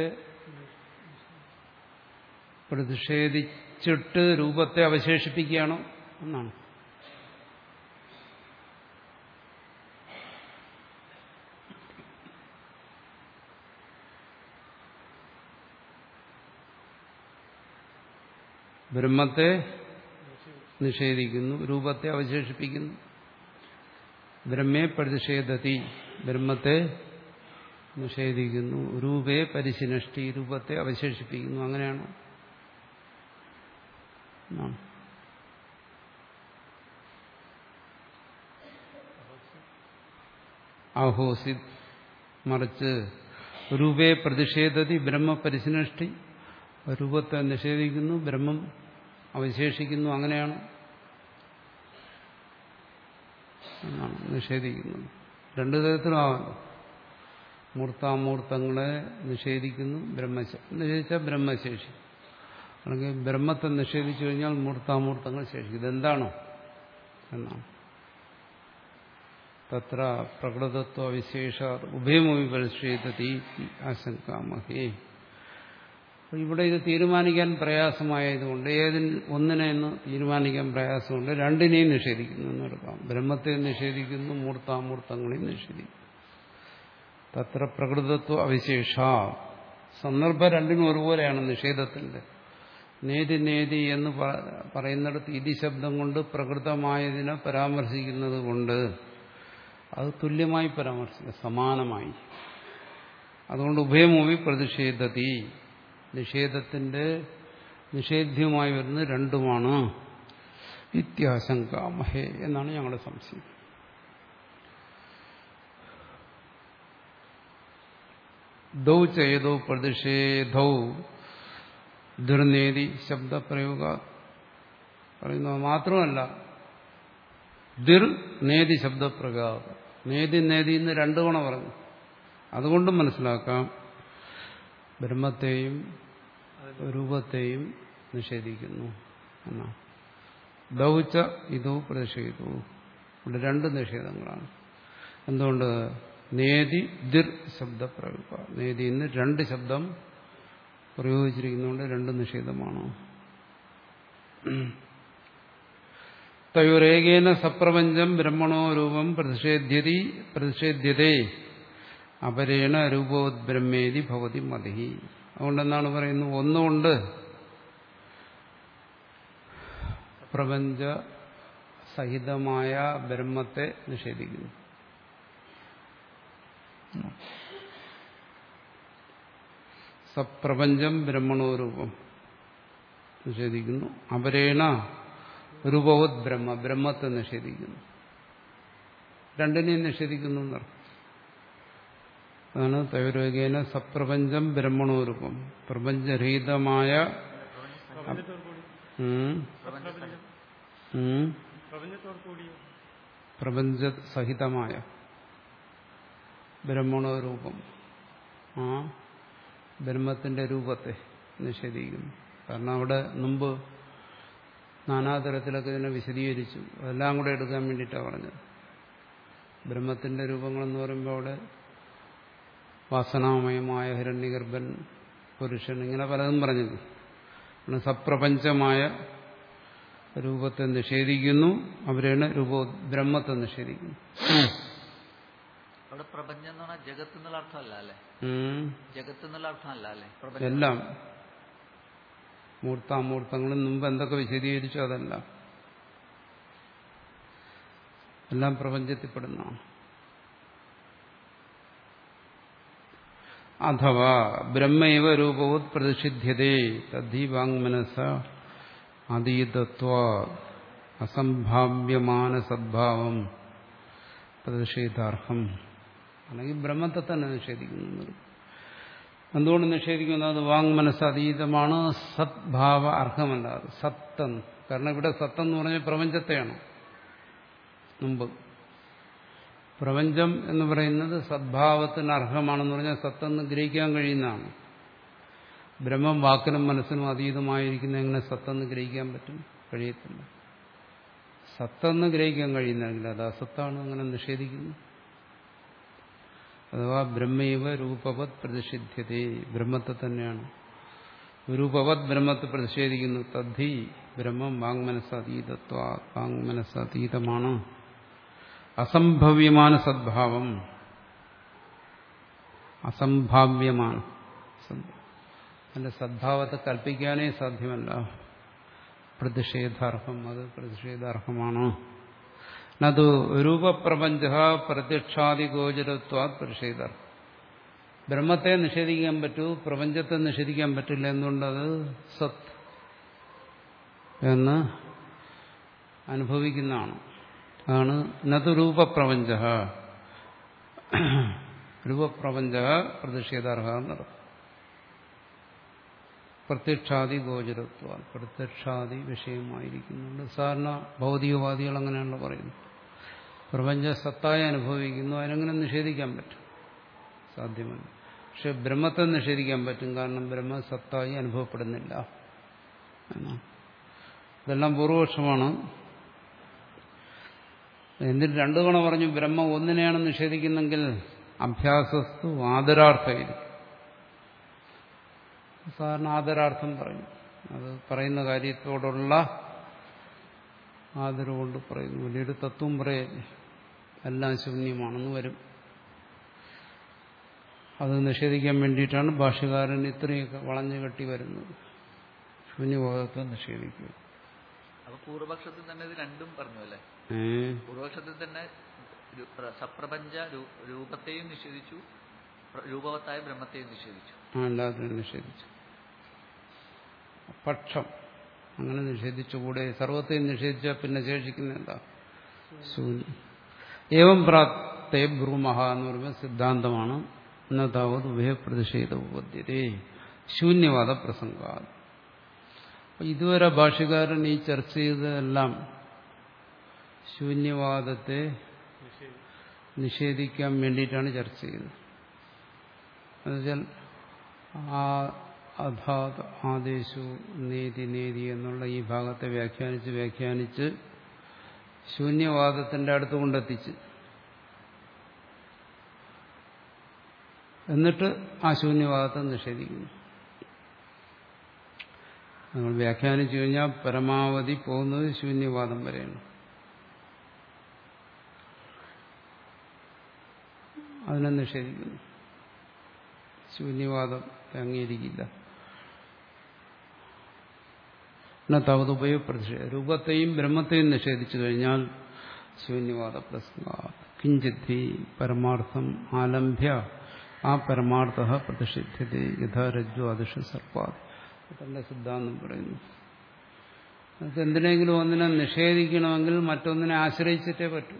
പ്രതിഷേധിച്ചിട്ട് രൂപത്തെ അവശേഷിപ്പിക്കുകയാണോ എന്നാണ് ബ്രഹ്മത്തെ നിഷേധിക്കുന്നു രൂപത്തെ അവശേഷിപ്പിക്കുന്നു ബ്രഹ്മേ പ്രതിഷേധത്തി ബ്രഹ്മത്തെ നിഷേധിക്കുന്നു രൂപേ പരിശിനഷ്ടി രൂപത്തെ അവശേഷിപ്പിക്കുന്നു അങ്ങനെയാണോ എന്നാണ്. അഹോസിത് മറിച്ച് രൂപേ പ്രതിഷേധതി ബ്രഹ്മപരിസനഷ്ടി രൂപത്തെ നിഷേധിക്കുന്നു ബ്രഹ്മം അവശേഷിക്കുന്നു അങ്ങനെയാണ് എന്നാണ് നിഷേധിക്കുന്നത് രണ്ടു തരത്തിലാവാമല്ലോ മൂർത്താമൂർത്തങ്ങളെ നിഷേധിക്കുന്നു ബ്രഹ്മശ നിഷേധിച്ചാൽ ബ്രഹ്മശേഷി അല്ലെങ്കിൽ ബ്രഹ്മത്തെ നിഷേധിച്ചു കഴിഞ്ഞാൽ മൂർത്താമൂർത്തങ്ങൾ ശേഷിക്കും ഇതെന്താണോ എന്നാണ് തത്ര പ്രകൃതത്വ വിശേഷ ഉഭയമൊഴി പരിശ്രേതത്തി ആശങ്കാമഹേ അപ്പോൾ ഇവിടെ ഇത് തീരുമാനിക്കാൻ പ്രയാസമായതുകൊണ്ട് ഏതിൽ ഒന്നിനെ എന്ന് തീരുമാനിക്കാൻ പ്രയാസമുണ്ട് രണ്ടിനെയും നിഷേധിക്കുന്നു എന്നെടുക്കാം ബ്രഹ്മത്തെ നിഷേധിക്കുന്നു മൂർത്താമൂർത്തങ്ങളെയും നിഷേധിക്കുന്നു തത്ര പ്രകൃതത്വ അവിശേഷ സന്ദർഭം രണ്ടിനും ഒരുപോലെയാണ് നിഷേധത്തിന്റെ നേതി നേതി എന്ന് പറയുന്നിടത്ത് ഇതി ശബ്ദം കൊണ്ട് പ്രകൃതമായതിനെ പരാമർശിക്കുന്നത് കൊണ്ട് അത് തുല്യമായി പരാമർശിക്കുക സമാനമായി അതുകൊണ്ട് ഉഭയമൂവി പ്രതിഷേധത്തി നിഷേധത്തിന്റെ നിഷേധ്യമായി വരുന്നത് രണ്ടുമാണ് ഇത്യാശങ്കാമഹേ എന്നാണ് ഞങ്ങളുടെ സംശയം ദൗ ചേതോ പ്രതിഷേധൗ ദുർനേതി ശബ്ദപ്രയോഗ പറയുന്നത് മാത്രമല്ല ദിർ നേതി ശബ്ദപ്രയോഗ നേതി നേതി എന്ന് രണ്ടു തവണ പറഞ്ഞു അതുകൊണ്ടും മനസ്സിലാക്കാം ബ്രഹ്മത്തെയും രൂപത്തെയും നിഷേധിക്കുന്നു എന്നാണ് ദൗച്ച ഇതോ പ്രതിഷേധു ഇവിടെ രണ്ട് നിഷേധങ്ങളാണ് എന്തുകൊണ്ട് നേതി ദിർ ശബ്ദപ്രയോഗ നേതി എന്ന് രണ്ട് ശബ്ദം പ്രയോഗിച്ചിരിക്കുന്നതുകൊണ്ട് രണ്ട് നിഷേധമാണ് തയോരേകേന സപ്രപഞ്ചം ബ്രഹ്മണോ രൂപം പ്രതിഷേധ്യതി പ്രതിഷേധ്യതേ അപരേണ രൂപോദ്ബ്രഹ്മേതി ഭവതി മതി അതുകൊണ്ടെന്നാണ് പറയുന്നത് ഒന്നുകൊണ്ട് പ്രപഞ്ച സഹിതമായ ബ്രഹ്മത്തെ നിഷേധിക്കുന്നു സപ്രപഞ്ചം ബ്രഹ്മണോരൂപം നിഷേധിക്കുന്നു അപരേണ രൂപവത് ബ്രഹ്മ ബ്രഹ്മത്തെ നിഷേധിക്കുന്നു രണ്ടിനെയും നിഷേധിക്കുന്നു എന്നർത്ഥം അതാണ് തൈരോഗേന സപ്രപഞ്ചം ബ്രഹ്മണോരൂപം പ്രപഞ്ചരഹിതമായ ഉം, ഉം, പ്രപഞ്ചത്തോട് കൂടിയോ പ്രപഞ്ച സഹിതമായ ബ്രഹ്മണോരൂപം ആ ബ്രഹ്മത്തിന്റെ രൂപത്തെ നിഷേധിക്കുന്നു കാരണം അവിടെ മുമ്പ് നാനാതരത്തിലൊക്കെ ഇതിനെ വിശദീകരിച്ചു അതെല്ലാം കൂടെ എടുക്കാൻ വേണ്ടിയിട്ടാണ് പറഞ്ഞത് ബ്രഹ്മത്തിന്റെ രൂപങ്ങളെന്ന് പറയുമ്പോൾ അവിടെ വാസനാമയമായ ഹിരണ്യഗർഭൻ പുരുഷൻ ഇങ്ങനെ പലതും പറഞ്ഞില്ലേ ആണ് സപ്രപഞ്ചമായ രൂപത്തെ നിഷേധിക്കുന്നു അവരാണ് രൂപ ബ്രഹ്മത്തെ നിഷേധിക്കുന്നു അവിടെ പ്രപഞ്ചം എന്ന് പറഞ്ഞാൽ ജഗത്ത് എന്നുള്ള അർത്ഥമല്ല അല്ലേ ഉം. ജഗത്ത് എന്നുള്ള അർത്ഥമല്ല അല്ലേ പ്രപഞ്ചം എല്ലാം മൂർത്താമൂർത്തങ്ങളും മുമ്പ് എന്തൊക്കെ വിശദീകരിച്ചു അതെല്ലാം എല്ലാം പ്രപഞ്ചത്തിൽപ്പെടുന്നതാണ് അഥവാ ബ്രഹ്മൈവ രൂപവത് പ്രതിഷിധ്യതേ തദ്ധി വാങ്മനസ അതീതത്വ അസംഭാവ്യമാന സദ്ഭാവം പ്രതിഷേധാർഹം അല്ലെങ്കിൽ ബ്രഹ്മത്തെ തന്നെ നിഷേധിക്കുന്നു എന്തുകൊണ്ട് നിഷേധിക്കുന്നു അത് വാങ്മനസ് അതീതമാണ് സദ്ഭാവ അർഹമല്ല അത് സത്തം കാരണം ഇവിടെ സത്തെന്ന് പറഞ്ഞാൽ പ്രപഞ്ചത്തെയാണ് മുമ്പ് പ്രപഞ്ചം എന്ന് പറയുന്നത് സദ്ഭാവത്തിന് അർഹമാണെന്ന് പറഞ്ഞാൽ സത്തെന്ന് ഗ്രഹിക്കാൻ കഴിയുന്നതാണ് ബ്രഹ്മം വാക്കിനും മനസ്സിനും അതീതമായിരിക്കുന്ന എങ്ങനെ സത്തെന്ന് ഗ്രഹിക്കാൻ പറ്റും കഴിയത്തില്ല സത്തെന്ന് ഗ്രഹിക്കാൻ കഴിയുന്നെങ്കിൽ അത് അസത്താണ് അങ്ങനെ നിഷേധിക്കുന്നു അഥവാ ബ്രഹ്മൈവ രൂപവത് പ്രതിഷിധ്യതേ ബ്രഹ്മത്തെ തന്നെയാണ് രൂപവത് ബ്രഹ്മത്തെ പ്രതിഷേധിക്കുന്നു തദ്ധി ബ്രഹ്മം വാങ്മനസ്സതീതത്വ വാങ്മനസ്സതീതമാണ് അസംഭവ്യമാണ് സദ്ഭാവം അസംഭാവ്യമാണ് അതിന്റെ സദ്ഭാവത്തെ കൽപ്പിക്കാനേ സാധ്യമല്ല പ്രതിഷേധാർഹം അത് പ്രതിഷേധാർഹമാണ് നതു രൂപപ്രപഞ്ച പ്രത്യക്ഷാദിഗോചരത്വാ പ്രതിഷേധാർഹം ബ്രഹ്മത്തെ നിഷേധിക്കാൻ പറ്റൂ പ്രപഞ്ചത്തെ നിഷേധിക്കാൻ പറ്റില്ല എന്തുകൊണ്ടത് സത് എന്ന് അനുഭവിക്കുന്നതാണ് അതാണ് നതു രൂപപ്രപഞ്ച രൂപപ്രപഞ്ച പ്രതിഷേധാർഹ നടത്തും പ്രത്യക്ഷാദി ഗോചരത്വ പ്രത്യക്ഷാദി വിഷയമായിരിക്കുന്നുണ്ട് സാധാരണ ഭൗതികവാദികൾ അങ്ങനെയാണല്ലോ പറയുന്നത് പ്രപഞ്ച സത്തായി അനുഭവിക്കുന്നു അതിനെങ്ങനെ നിഷേധിക്കാൻ പറ്റും സാധ്യമല്ല പക്ഷെ ബ്രഹ്മത്തെ നിഷേധിക്കാൻ പറ്റും കാരണം ബ്രഹ്മ സത്തായി അനുഭവപ്പെടുന്നില്ല എന്നാണ് ഇതെല്ലാം പൂർവപക്ഷമാണ് എന്നിട്ട് രണ്ടു തവണ പറഞ്ഞു ബ്രഹ്മ ഒന്നിനെയാണ് നിഷേധിക്കുന്നെങ്കിൽ അഭ്യാസസ്തു ആദരാർത്ഥമായിരിക്കും സാധാരണ ആദരാർത്ഥം പറയും അത് പറയുന്ന കാര്യത്തോടുള്ള ആദരവുകൊണ്ട് പറയുന്നു വലിയൊരു തത്വം പറയല്ലേ എല്ലാം ശൂന്യമാണെന്ന് വരും അത് നിഷേധിക്കാൻ വേണ്ടിയിട്ടാണ് ഭാഷകാരൻ ഇത്രയൊക്കെ വളഞ്ഞു കെട്ടി വരുന്നത് ശൂന്യബോധത്തെ നിഷേധിക്കുക അപ്പൊ പൂർവപക്ഷത്തിൽ തന്നെ ഇത് രണ്ടും പറഞ്ഞു അല്ലേ ഏ പൂർവപക്ഷത്തിൽ തന്നെ രു- പ്ര- സപ്രപഞ്ച രൂ- രൂപത്തെയും നിഷേധിച്ചു പ്ര- രൂപവത്തായ ബ്രഹ്മത്തെയും നിഷേധിച്ചു ആ എല്ലാത്തിനും നിഷേധിച്ചു പക്ഷം അങ്ങനെ നിഷേധിച്ചുകൂടെ സർവത്തെയും നിഷേധിച്ചാൽ പിന്നെ ശേഷിക്കുന്ന എന്താ ശൂന്യം ഏവം പ്രാപ്തേ ബ്രൂമഹ എന്ന് പറയുമ്പോൾ സിദ്ധാന്തമാണ് എന്നതാവത് ഉഭയപ്രതിഷേധ ഉപദ്ധ്യതേ ശൂന്യവാദ പ്രസംഗ ഇതുവരെ ഭാഷകാരൻ ഈ ചർച്ച ചെയ്തതെല്ലാം ശൂന്യവാദത്തെ നിഷേധിക്കാൻ വേണ്ടിയിട്ടാണ് ചർച്ച ചെയ്തത് എന്നുവെച്ചാൽ ആ അധാത് ആദേശു നേതി നേതി എന്നുള്ള ഈ ഭാഗത്തെ വ്യാഖ്യാനിച്ച് വ്യാഖ്യാനിച്ച് ശൂന്യവാദത്തിന്റെ അടുത്ത് കൊണ്ടെത്തിച്ച് എന്നിട്ട് ആ ശൂന്യവാദത്തെ നിഷേധിക്കുന്നു നമ്മൾ വ്യാഖ്യാനിച്ചു കഴിഞ്ഞാൽ പരമാവധി പോകുന്നത് ശൂന്യവാദം വരെയാണ് അതിനെ നിഷേധിക്കുന്നു ശൂന്യവാദം അംഗീകരിക്കില്ല തവത് ഉപയോഗപ്രതിഷേധ രൂപത്തെയും ബ്രഹ്മത്തെയും നിഷേധിച്ചു കഴിഞ്ഞാൽ ശൂന്യവാദ പ്രസംഗ കിഞ്ചിദ്ധി പരമാർത്ഥം ആലംഭ്യ ആ പരമാർത്ഥ പ്രതിഷിധ്യത യഥാരജ്ജു അതിഷ സർപ്പാദ് തന്റെ സിദ്ധാന്തം പറയുന്നു നമുക്ക് എന്തിനെങ്കിലും ഒന്നിനെ നിഷേധിക്കണമെങ്കിൽ മറ്റൊന്നിനെ ആശ്രയിച്ചിട്ടേ പറ്റൂ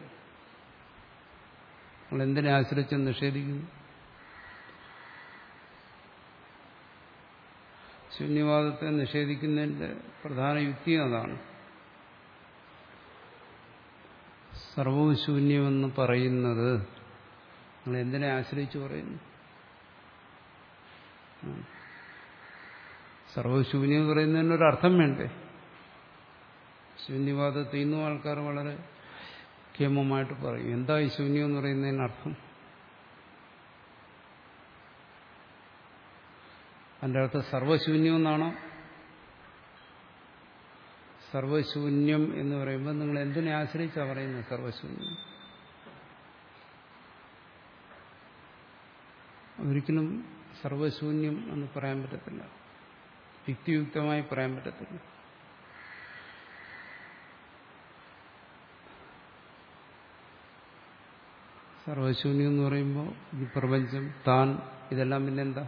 നമ്മൾ എന്തിനെ ആശ്രയിച്ച് നിഷേധിക്കുന്നു ശൂന്യവാദത്തെ നിഷേധിക്കുന്നതിന്റെ പ്രധാന യുക്തി അതാണ് സർവവും ശൂന്യമെന്ന് പറയുന്നത് നിങ്ങൾ എന്തിനെ ആശ്രയിച്ച് പറയുന്നു സർവശൂന്യം എന്ന് പറയുന്നതിന് ഒരു അർത്ഥം വേണ്ടേ ശൂന്യവാദത്തിൽ ഇന്നും ആൾക്കാർ വളരെ കേമമായിട്ട് പറയും എന്താ ഈ ശൂന്യം എന്ന് പറയുന്നതിന് അർത്ഥം അതിൻ്റെ അർത്ഥം സർവശൂന്യം എന്നാണോ സർവശൂന്യം എന്ന് പറയുമ്പോൾ നിങ്ങൾ എന്തിനെ ആശ്രയിച്ചാണ് പറയുന്നത് സർവശൂന്യം ഒരിക്കലും സർവശൂന്യം എന്ന് പറയാൻ പറ്റത്തില്ല യുക്തിയുക്തമായി പറയാൻ പറ്റത്തില്ല സർവശൂന്യം എന്ന് പറയുമ്പോൾ ഈ പ്രപഞ്ചം താൻ ഇതെല്ലാം പിന്നെന്താ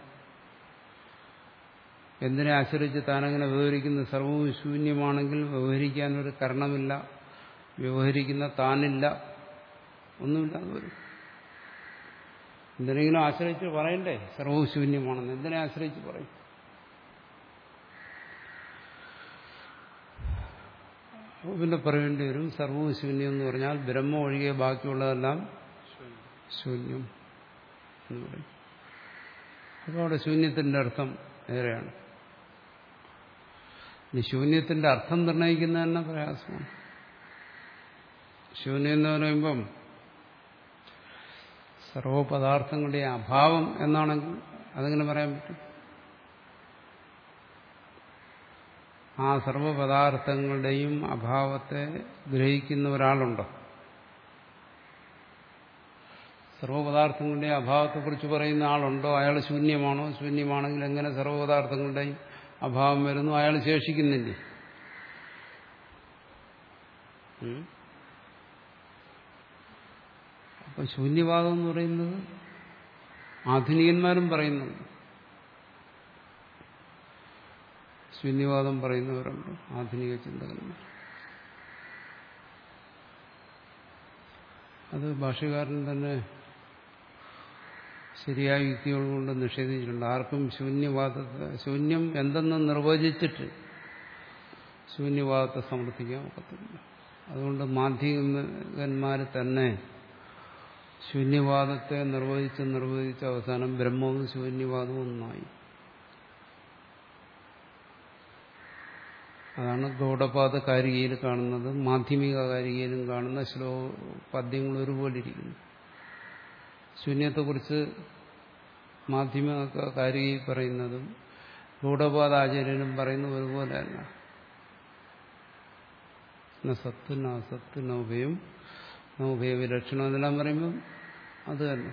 എന്തിനെ ആശ്രയിച്ച് താനങ്ങനെ വ്യവഹരിക്കുന്ന സർവവും ശൂന്യമാണെങ്കിൽ വ്യവഹരിക്കാനൊരു കാരണമില്ല വ്യവഹരിക്കുന്ന താനില്ല ഒന്നുമില്ലാതെ വരും എന്തിനെങ്കിലും ആശ്രയിച്ച് പറയണ്ടേ സർവവും ശൂന്യമാണെന്ന് എന്തിനെ ആശ്രയിച്ച് പറയും അപ്പോൾ പിന്നെ പറയേണ്ടി വരും സർവവും ശൂന്യം എന്ന് പറഞ്ഞാൽ ബ്രഹ്മ ഒഴികെ ബാക്കിയുള്ളതെല്ലാം ശൂന്യം എന്ന് പറയും അപ്പോൾ അവിടെ ശൂന്യത്തിന്റെ അർത്ഥം ഏറെയാണ് ഈ ശൂന്യത്തിന്റെ അർത്ഥം നിർണ്ണയിക്കുന്ന തന്നെ പ്രയാസമാണ് ശൂന്യം എന്ന് പറയുമ്പം സർവപദാർത്ഥങ്ങളുടെ അഭാവം എന്നാണെങ്കിൽ അതെങ്ങനെ പറയാൻ പറ്റും ആ സർവപദാർത്ഥങ്ങളുടെയും അഭാവത്തെ ഗ്രഹിക്കുന്ന ഒരാളുണ്ടോ സർവപദാർത്ഥങ്ങളുടെ അഭാവത്തെക്കുറിച്ച് പറയുന്ന ആളുണ്ടോ അയാൾ ശൂന്യമാണോ ശൂന്യമാണെങ്കിൽ എങ്ങനെ സർവപദാർത്ഥങ്ങളുടെയും അഭാവം വരുന്നു അയാൾ ശേഷിക്കുന്നില്ലേ ഉം? അപ്പൊ ശൂന്യവാദം എന്ന് പറയുന്നത് ആധുനികന്മാരും പറയുന്നുണ്ട് ശൂന്യവാദം പറയുന്നവരുണ്ട് ആധുനിക ചിന്തകന്മാർ അത് ഭാഷകാരൻ തന്നെ ശരിയായ യുക്തികൾ കൊണ്ട് നിഷേധിച്ചിട്ടുണ്ട് ആർക്കും ശൂന്യവാദത്തെ ശൂന്യം എന്തെന്ന് നിർവചിച്ചിട്ട് ശൂന്യവാദത്തെ സമർത്ഥിക്കാൻ ഒക്കത്തില്ല അതുകൊണ്ട് മാധ്യമകന്മാർ തന്നെ ശൂന്യവാദത്തെ നിർവചിച്ച് നിർവചിച്ച് അവസാനം ബ്രഹ്മവും ശൂന്യവാദവും ഒന്നായി അതാണ് ഗൗഡപാത കാരികയിൽ കാണുന്നത് മാധ്യമിക കാരികയിലും കാണുന്ന ശ്ലോ പദ്യങ്ങൾ ഒരുപോലെ ഇരിക്കുന്നു ശൂന്യത്തെക്കുറിച്ച് മാധ്യമ കാരികയിൽ പറയുന്നതും ഗൗഡപാത ആചാര്യനും പറയുന്നത് ഒരുപോലെ അല്ല ന സത്ത് ന അസത്ത് ന ഉഭയം ന ഉഭയ വിലക്ഷണം എന്നെല്ലാം പറയുമ്പം അത് തന്നെ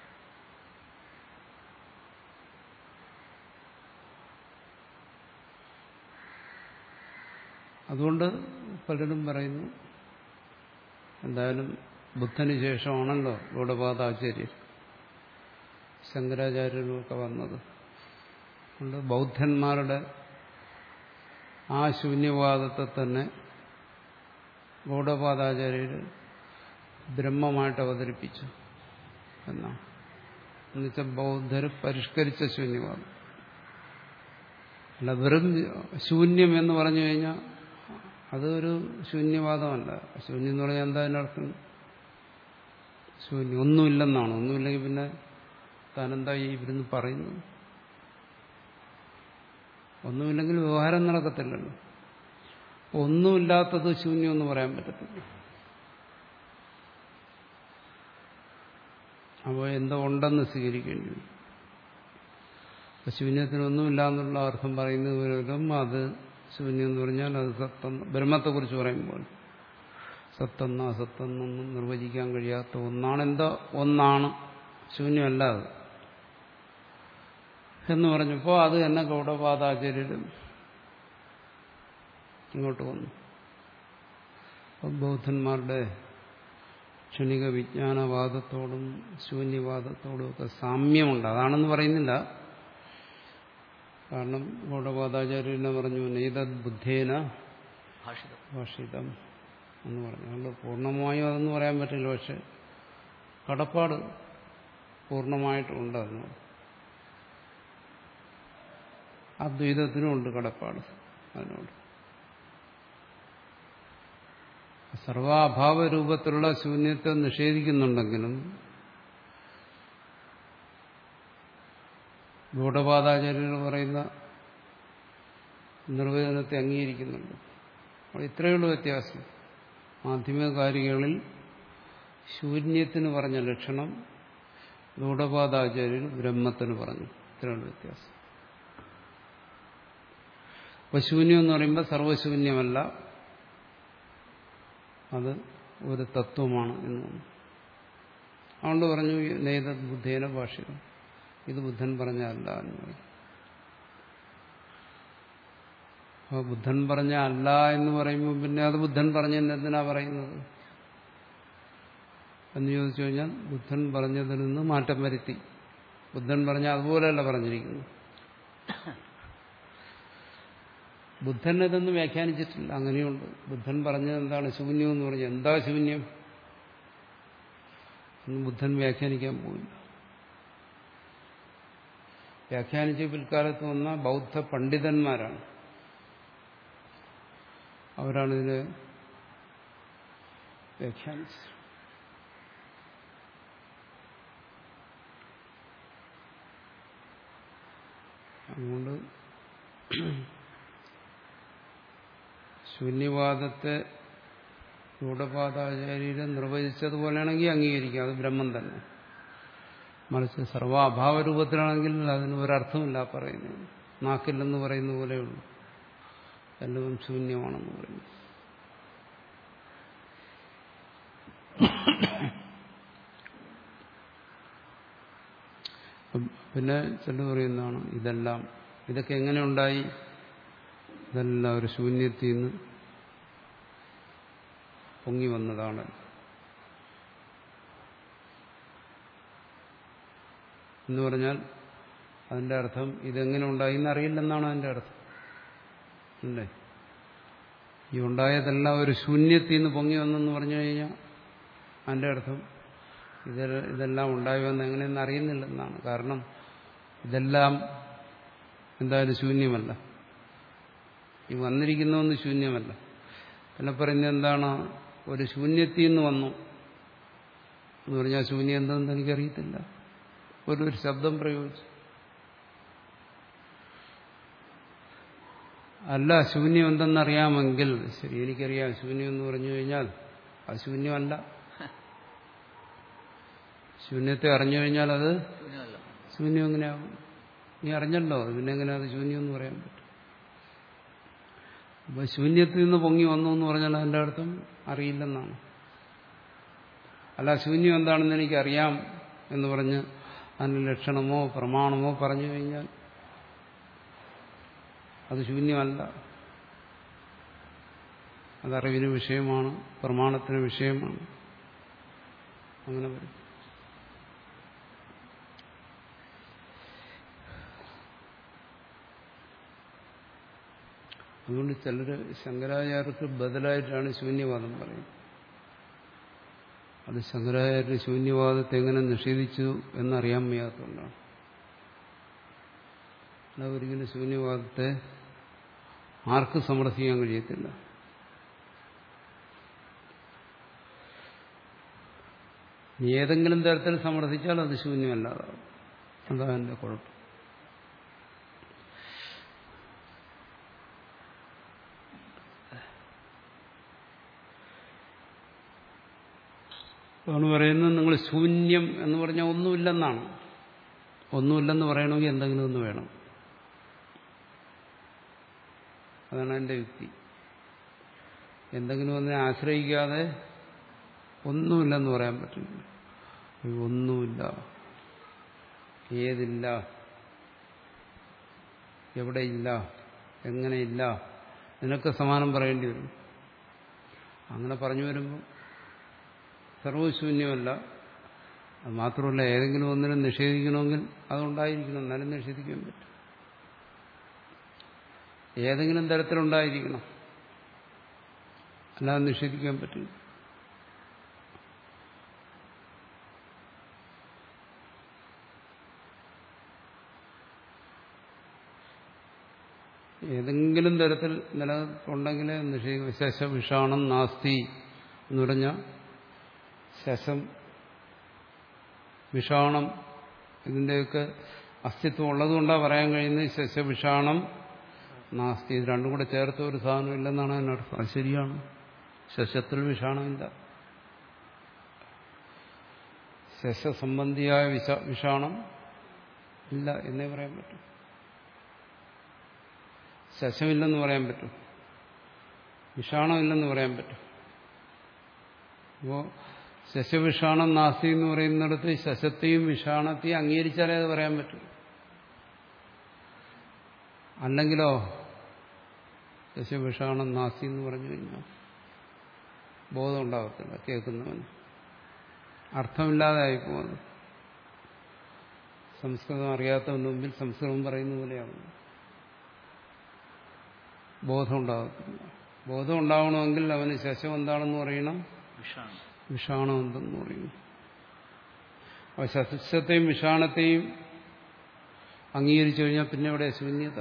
അതുകൊണ്ട് പലരും പറയുന്നു എന്തായാലും ബുദ്ധന് ശേഷമാണല്ലോ ഗൗഡപാദാചാര്യർ ശങ്കരാചാര്യരുമൊക്കെ വന്നത് അതുകൊണ്ട് ബൗദ്ധന്മാരുടെ ആ ശൂന്യവാദത്തെ തന്നെ ഗൗഡപാദാചാര്യർ ബ്രഹ്മമായിട്ട് അവതരിപ്പിച്ചു എന്നാണ് എന്നുവെച്ചാൽ ബൗദ്ധർ പരിഷ്കരിച്ച ശൂന്യവാദം അല്ല വെറും ശൂന്യം എന്ന് പറഞ്ഞു കഴിഞ്ഞാൽ അതൊരു ശൂന്യവാദമല്ല ശൂന്യം എന്ന് പറഞ്ഞാൽ എന്താ അതിനർത്ഥം ശൂന്യം ഒന്നുമില്ലെന്നാണ് ഒന്നുമില്ലെങ്കിൽ പിന്നെ താനെന്താ ഈ ഇവിടുന്ന് പറയുന്നത് ഒന്നുമില്ലെങ്കിൽ വ്യവഹാരം നടക്കത്തില്ലല്ലോ ഒന്നുമില്ലാത്തത് ശൂന്യം എന്ന് പറയാൻ പറ്റത്തില്ല അപ്പോൾ എന്തോ ഉണ്ടെന്ന് സ്വീകരിക്കേണ്ടി വരും അപ്പൊ ശൂന്യത്തിനൊന്നുമില്ല എന്നുള്ള അർത്ഥം പറയുന്നത് പോലും അത് ശൂന്യം എന്ന് പറഞ്ഞാൽ അത് സത്തെന്ന് ബ്രഹ്മത്തെക്കുറിച്ച് പറയുമ്പോൾ സത്തെന്ന് അസത്തെന്നൊന്നും നിർവചിക്കാൻ കഴിയാത്ത ഒന്നാണ് എന്താ ഒന്നാണ് ശൂന്യമല്ല അത് എന്ന് പറഞ്ഞപ്പോൾ അത് തന്നെ ഗൗഡപാദാചാര്യരും ഇങ്ങോട്ട് വന്നു അപ്പം ബൗദ്ധന്മാരുടെ ക്ഷണിക വിജ്ഞാനവാദത്തോടും ശൂന്യവാദത്തോടും ഒക്കെ സാമ്യമുണ്ട് അതാണെന്ന് പറയുന്നില്ല കാരണം ഗൗഡപാദാചാര്യനെ പറഞ്ഞു നെയ്തത് ബുദ്ധേന ഭാഷിതം ഭാഷിതം എന്ന് പറഞ്ഞു അതുകൊണ്ട് പൂർണ്ണമായും അതെന്ന് പറയാൻ പറ്റില്ല പക്ഷെ കടപ്പാട് പൂർണ്ണമായിട്ടുണ്ട് അതിനോട് അദ്വൈതത്തിനും ഉണ്ട് കടപ്പാട് അതിനോട് സർവാഭാവ രൂപത്തിലുള്ള ശൂന്യത്തെ നിഷേധിക്കുന്നുണ്ടെങ്കിലും ഗൂഢപാദാചാര്യർ പറയുന്ന നിർവചനത്തെ അംഗീകരിക്കുന്നുണ്ട് അപ്പോൾ ഇത്രയുള്ള വ്യത്യാസം മാധ്യമകാരികളിൽ ശൂന്യത്തിന് പറഞ്ഞ ലക്ഷണം ഗൂഢപാദാചാര്യർ ബ്രഹ്മത്തിന് പറഞ്ഞു ഇത്രയുള്ള വ്യത്യാസം അപ്പൊ ശൂന്യം എന്ന് പറയുമ്പോൾ സർവശൂന്യമല്ല അത് ഒരു തത്വമാണ് എന്ന് പറഞ്ഞു അതുകൊണ്ട് പറഞ്ഞു നെയ്ത ബുദ്ധേന ഭാഷിതം ഇത് ബുദ്ധൻ പറഞ്ഞല്ല എന്ന് പറഞ്ഞു അപ്പോൾ ബുദ്ധൻ പറഞ്ഞ അല്ല എന്ന് പറയുമ്പോൾ പിന്നെ അത് ബുദ്ധൻ പറഞ്ഞതിന് എന്തിനാ പറയുന്നത് എന്ന് ചോദിച്ചു കഴിഞ്ഞാൽ ബുദ്ധൻ പറഞ്ഞതിൽ നിന്ന് മാറ്റം വരുത്തി ബുദ്ധൻ പറഞ്ഞ അതുപോലെയല്ല പറഞ്ഞിരിക്കുന്നു ബുദ്ധൻ ഇതൊന്നും വ്യാഖ്യാനിച്ചിട്ടില്ല അങ്ങനെയുണ്ട് ബുദ്ധൻ പറഞ്ഞത് എന്താണ് ശൂന്യം എന്ന് പറഞ്ഞാൽ എന്താ ശൂന്യം എന്ന് ബുദ്ധൻ വ്യാഖ്യാനിക്കാൻ പോയില്ല വ്യാഖ്യാനിച്ച് പിൽക്കാലത്ത് വന്ന ബൗദ്ധ പണ്ഡിതന്മാരാണ് അവരാണ് ഇതിനെ വ്യാഖ്യാനിച്ചത് അതുകൊണ്ട് ശൂന്യവാദത്തെ ഗൂഢപാദാചാര്യരെ നിർവചിച്ചതുപോലെയാണെങ്കിൽ അംഗീകരിക്കാം അത് ബ്രഹ്മം തന്നെ മറിച്ച് സർവാഭാവ രൂപത്തിലാണെങ്കിൽ അതിന് ഒരർത്ഥമില്ല പറയുന്നത് നാക്കില്ലെന്ന് പറയുന്ന പോലെയുള്ളൂ എല്ലാം ശൂന്യമാണെന്ന് പറയുന്നു പിന്നെ ചില പറയുന്നതാണ് ഇതെല്ലാം ഇതൊക്കെ എങ്ങനെ ഉണ്ടായി ഇതെല്ലാം ഒരു ശൂന്യത്തിൽ നിന്ന് പൊങ്ങി വന്നതാണ് എന്ന് പറഞ്ഞാൽ അതിന്റെ അർത്ഥം ഇതെങ്ങനെ ഉണ്ടായി എന്നറിയില്ലെന്നാണ് അതിന്റെ അർത്ഥം അല്ലേ ഈ ഉണ്ടായതെല്ലാം ഒരു ശൂന്യത്തിൽ നിന്ന് പൊങ്ങി വന്നെന്ന് പറഞ്ഞു കഴിഞ്ഞാൽ അതിന്റെ അർത്ഥം ഇത് ഇതെല്ലാം ഉണ്ടായതെന്ന് എങ്ങനെയെന്ന് അറിയുന്നില്ലെന്നാണ് കാരണം ഇതെല്ലാം എന്തായാലും ശൂന്യമല്ല ഈ വന്നിരിക്കുന്നതൊന്നും ശൂന്യമല്ല പിന്നെ പറയുന്നത് എന്താണ് ഒരു ശൂന്യത്തിൽ നിന്ന് വന്നു എന്ന് പറഞ്ഞാൽ ശൂന്യം എന്താണെന്ന് എനിക്കറിയത്തില്ല ഒരു ഒരു ശബ്ദം പ്രയോഗിച്ചു അല്ല ശൂന്യം എന്തെന്നറിയാമെങ്കിൽ ശരി എനിക്കറിയാം ശൂന്യം എന്ന് പറഞ്ഞു കഴിഞ്ഞാൽ അത് ശൂന്യമല്ല ശൂന്യത്തെ അറിഞ്ഞു കഴിഞ്ഞാൽ അത് ശൂന്യമല്ല ശൂന്യം എങ്ങനെയാകും നീ അറിഞ്ഞല്ലോ പിന്നെ എങ്ങനെ അത് ശൂന്യം എന്ന് പറയാൻ പറ്റും അപ്പൊ ശൂന്യത്തിൽ നിന്ന് പൊങ്ങി വന്നു എന്ന് പറഞ്ഞാൽ അതിൻ്റെ അർത്ഥം അറിയില്ലെന്നാണ് അല്ല ശൂന്യം എന്താണെന്ന് എനിക്കറിയാം എന്ന് പറഞ്ഞ് അതിന് ലക്ഷണമോ പ്രമാണമോ പറഞ്ഞു കഴിഞ്ഞാൽ അത് ശൂന്യമല്ല അതറിവിന് വിഷയമാണ് പ്രമാണത്തിന് വിഷയമാണ് അങ്ങനെ വരും അതുകൊണ്ട് ചിലർ ശങ്കരാചാര്യർക്ക് ബദലായിട്ടാണ് ശൂന്യവാദം പറയുന്നത് അത് ശങ്കരാചാര്യ ശൂന്യവാദത്തെ എങ്ങനെ നിഷേധിച്ചു എന്നറിയാൻ വയ്യാത്തതുകൊണ്ടാണ് അല്ല ഒരിക്കലും ശൂന്യവാദത്തെ ആർക്കും സമർത്ഥിക്കാൻ കഴിയത്തില്ല നീ ഏതെങ്കിലും തരത്തിൽ സമർത്ഥിച്ചാൽ അത് ശൂന്യമല്ലാതാവും അതാണ് എൻ്റെ കുഴപ്പം അതാണ് പറയുന്നത് നിങ്ങൾ ശൂന്യം എന്ന് പറഞ്ഞാൽ ഒന്നുമില്ലെന്നാണ് ഒന്നുമില്ലെന്ന് പറയണമെങ്കിൽ എന്തെങ്കിലും ഒന്ന് വേണം അതാണ് എൻ്റെ യുക്തി എന്തെങ്കിലും ഒന്നിനെ ആശ്രയിക്കാതെ ഒന്നുമില്ലെന്ന് പറയാൻ പറ്റില്ല അയ്യോ, ഒന്നുമില്ല ഏതില്ല എവിടെയില്ല എങ്ങനെയില്ല ഇതിനൊക്കെ സമാനം പറയേണ്ടി വരും അങ്ങനെ പറഞ്ഞു വരുമ്പോൾ സർവശൂന്യമല്ല അത് മാത്രമല്ല ഏതെങ്കിലും ഒന്നിനെ നിഷേധിക്കണമെങ്കിൽ അതുണ്ടായിരിക്കണം എന്നാലും നിഷേധിക്കാൻ പറ്റും ഏതെങ്കിലും തരത്തിലുണ്ടായിരിക്കണം അല്ലാതെ നിഷേധിക്കാൻ പറ്റില്ല ഏതെങ്കിലും തരത്തിൽ നിലനിൽപ്പുണ്ടെങ്കിൽ നിഷേധിക്കും ശശവിഷാണം നാസ്തി എന്ന് പറഞ്ഞാൽ ശശം വിഷാണം ഇതിൻ്റെയൊക്കെ അസ്തിത്വം ഉള്ളതുകൊണ്ടാണ് പറയാൻ കഴിയുന്നത് ശശവിഷാണം നാസ്തി ഇത് രണ്ടും കൂടെ ചേർത്ത ഒരു സാധനം ഇല്ലെന്നാണ് അതിനർത്ഥം അത് ശരിയാണ് ശശത്തിൽ വിഷാണമില്ല ശശസംബന്ധിയായ വിഷ വിഷാണം ഇല്ല എന്നേ പറയാൻ പറ്റും ശശമില്ലെന്ന് പറയാൻ പറ്റും വിഷാണമില്ലെന്ന് പറയാൻ പറ്റും അപ്പോ ശശവിഷാണം നാസ്തി എന്ന് പറയുന്നിടത്ത് ശശത്തെയും വിഷാണത്തെയും അംഗീകരിച്ചാലേ അത് പറയാൻ പറ്റും അല്ലെങ്കിലോ ശശവിഷാണം നാസ്തി എന്ന് പറഞ്ഞു കഴിഞ്ഞാൽ ബോധം ഉണ്ടാകത്തില്ല കേൾക്കുന്നവന് അർത്ഥമില്ലാതായി പോകുന്നത് സംസ്കൃതം അറിയാത്തവന് മുമ്പിൽ സംസ്കൃതം പറയുന്ന പോലെയാണ് ബോധം ഉണ്ടാകത്തില്ല ബോധം ഉണ്ടാവണമെങ്കിൽ അവന് ശശം എന്താണെന്ന് പറയണം വിഷാണ് വിഷാണം എന്തെന്ന് പറയുന്നു അപ്പൊ ശസ്യത്തെയും വിഷാണത്തെയും അംഗീകരിച്ചു കഴിഞ്ഞാൽ പിന്നെ ഇവിടെ ശൂന്യത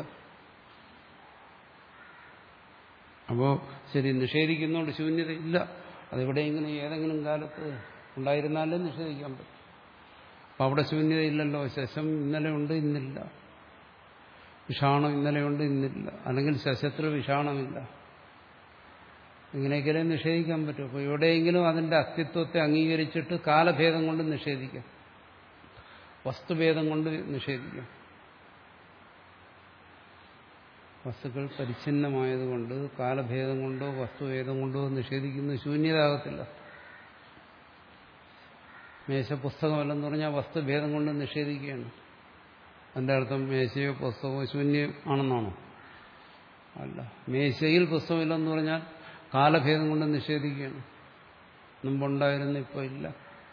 അപ്പോ ശരി നിഷേധിക്കുന്നതുകൊണ്ട് ശൂന്യത ഇല്ല അതെവിടെയെങ്കിലും ഏതെങ്കിലും കാലത്ത് ഉണ്ടായിരുന്നാലേ നിഷേധിക്കാൻ പറ്റും അപ്പൊ അവിടെ ശൂന്യത ഇല്ലല്ലോ ശശം ഇന്നലെ ഉണ്ട് ഇന്നില്ല വിഷാണം ഇന്നലെയുണ്ട് ഇന്നില്ല അല്ലെങ്കിൽ ശശത്തിൽ വിഷാണമില്ല ഇങ്ങനെയൊക്കെ നിഷേധിക്കാൻ പറ്റും അപ്പോൾ എവിടെയെങ്കിലും അതിന്റെ അസ്തിത്വത്തെ അംഗീകരിച്ചിട്ട് കാലഭേദം കൊണ്ട് നിഷേധിക്കാം വസ്തുഭേദം കൊണ്ട് നിഷേധിക്കാം വസ്തുക്കൾ പരിച്ഛിന്നമായതുകൊണ്ട് കാലഭേദം കൊണ്ടോ വസ്തുഭേദം കൊണ്ടോ നിഷേധിക്കുന്നത് ശൂന്യതാകത്തില്ല മേശ പുസ്തകമല്ലെന്ന് പറഞ്ഞാൽ വസ്തുഭേദം കൊണ്ട് നിഷേധിക്കുകയാണ് അതിന്റെ അർത്ഥം മേശയോ പുസ്തകമോ ശൂന്യം ആണെന്നാണോ അല്ല മേശയിൽ പുസ്തകമില്ലെന്ന് പറഞ്ഞാൽ കാലഭേദം കൊണ്ട് നിഷേധിക്കുകയാണ് മുമ്പുണ്ടായിരുന്നു ഇപ്പോൾ ഇല്ല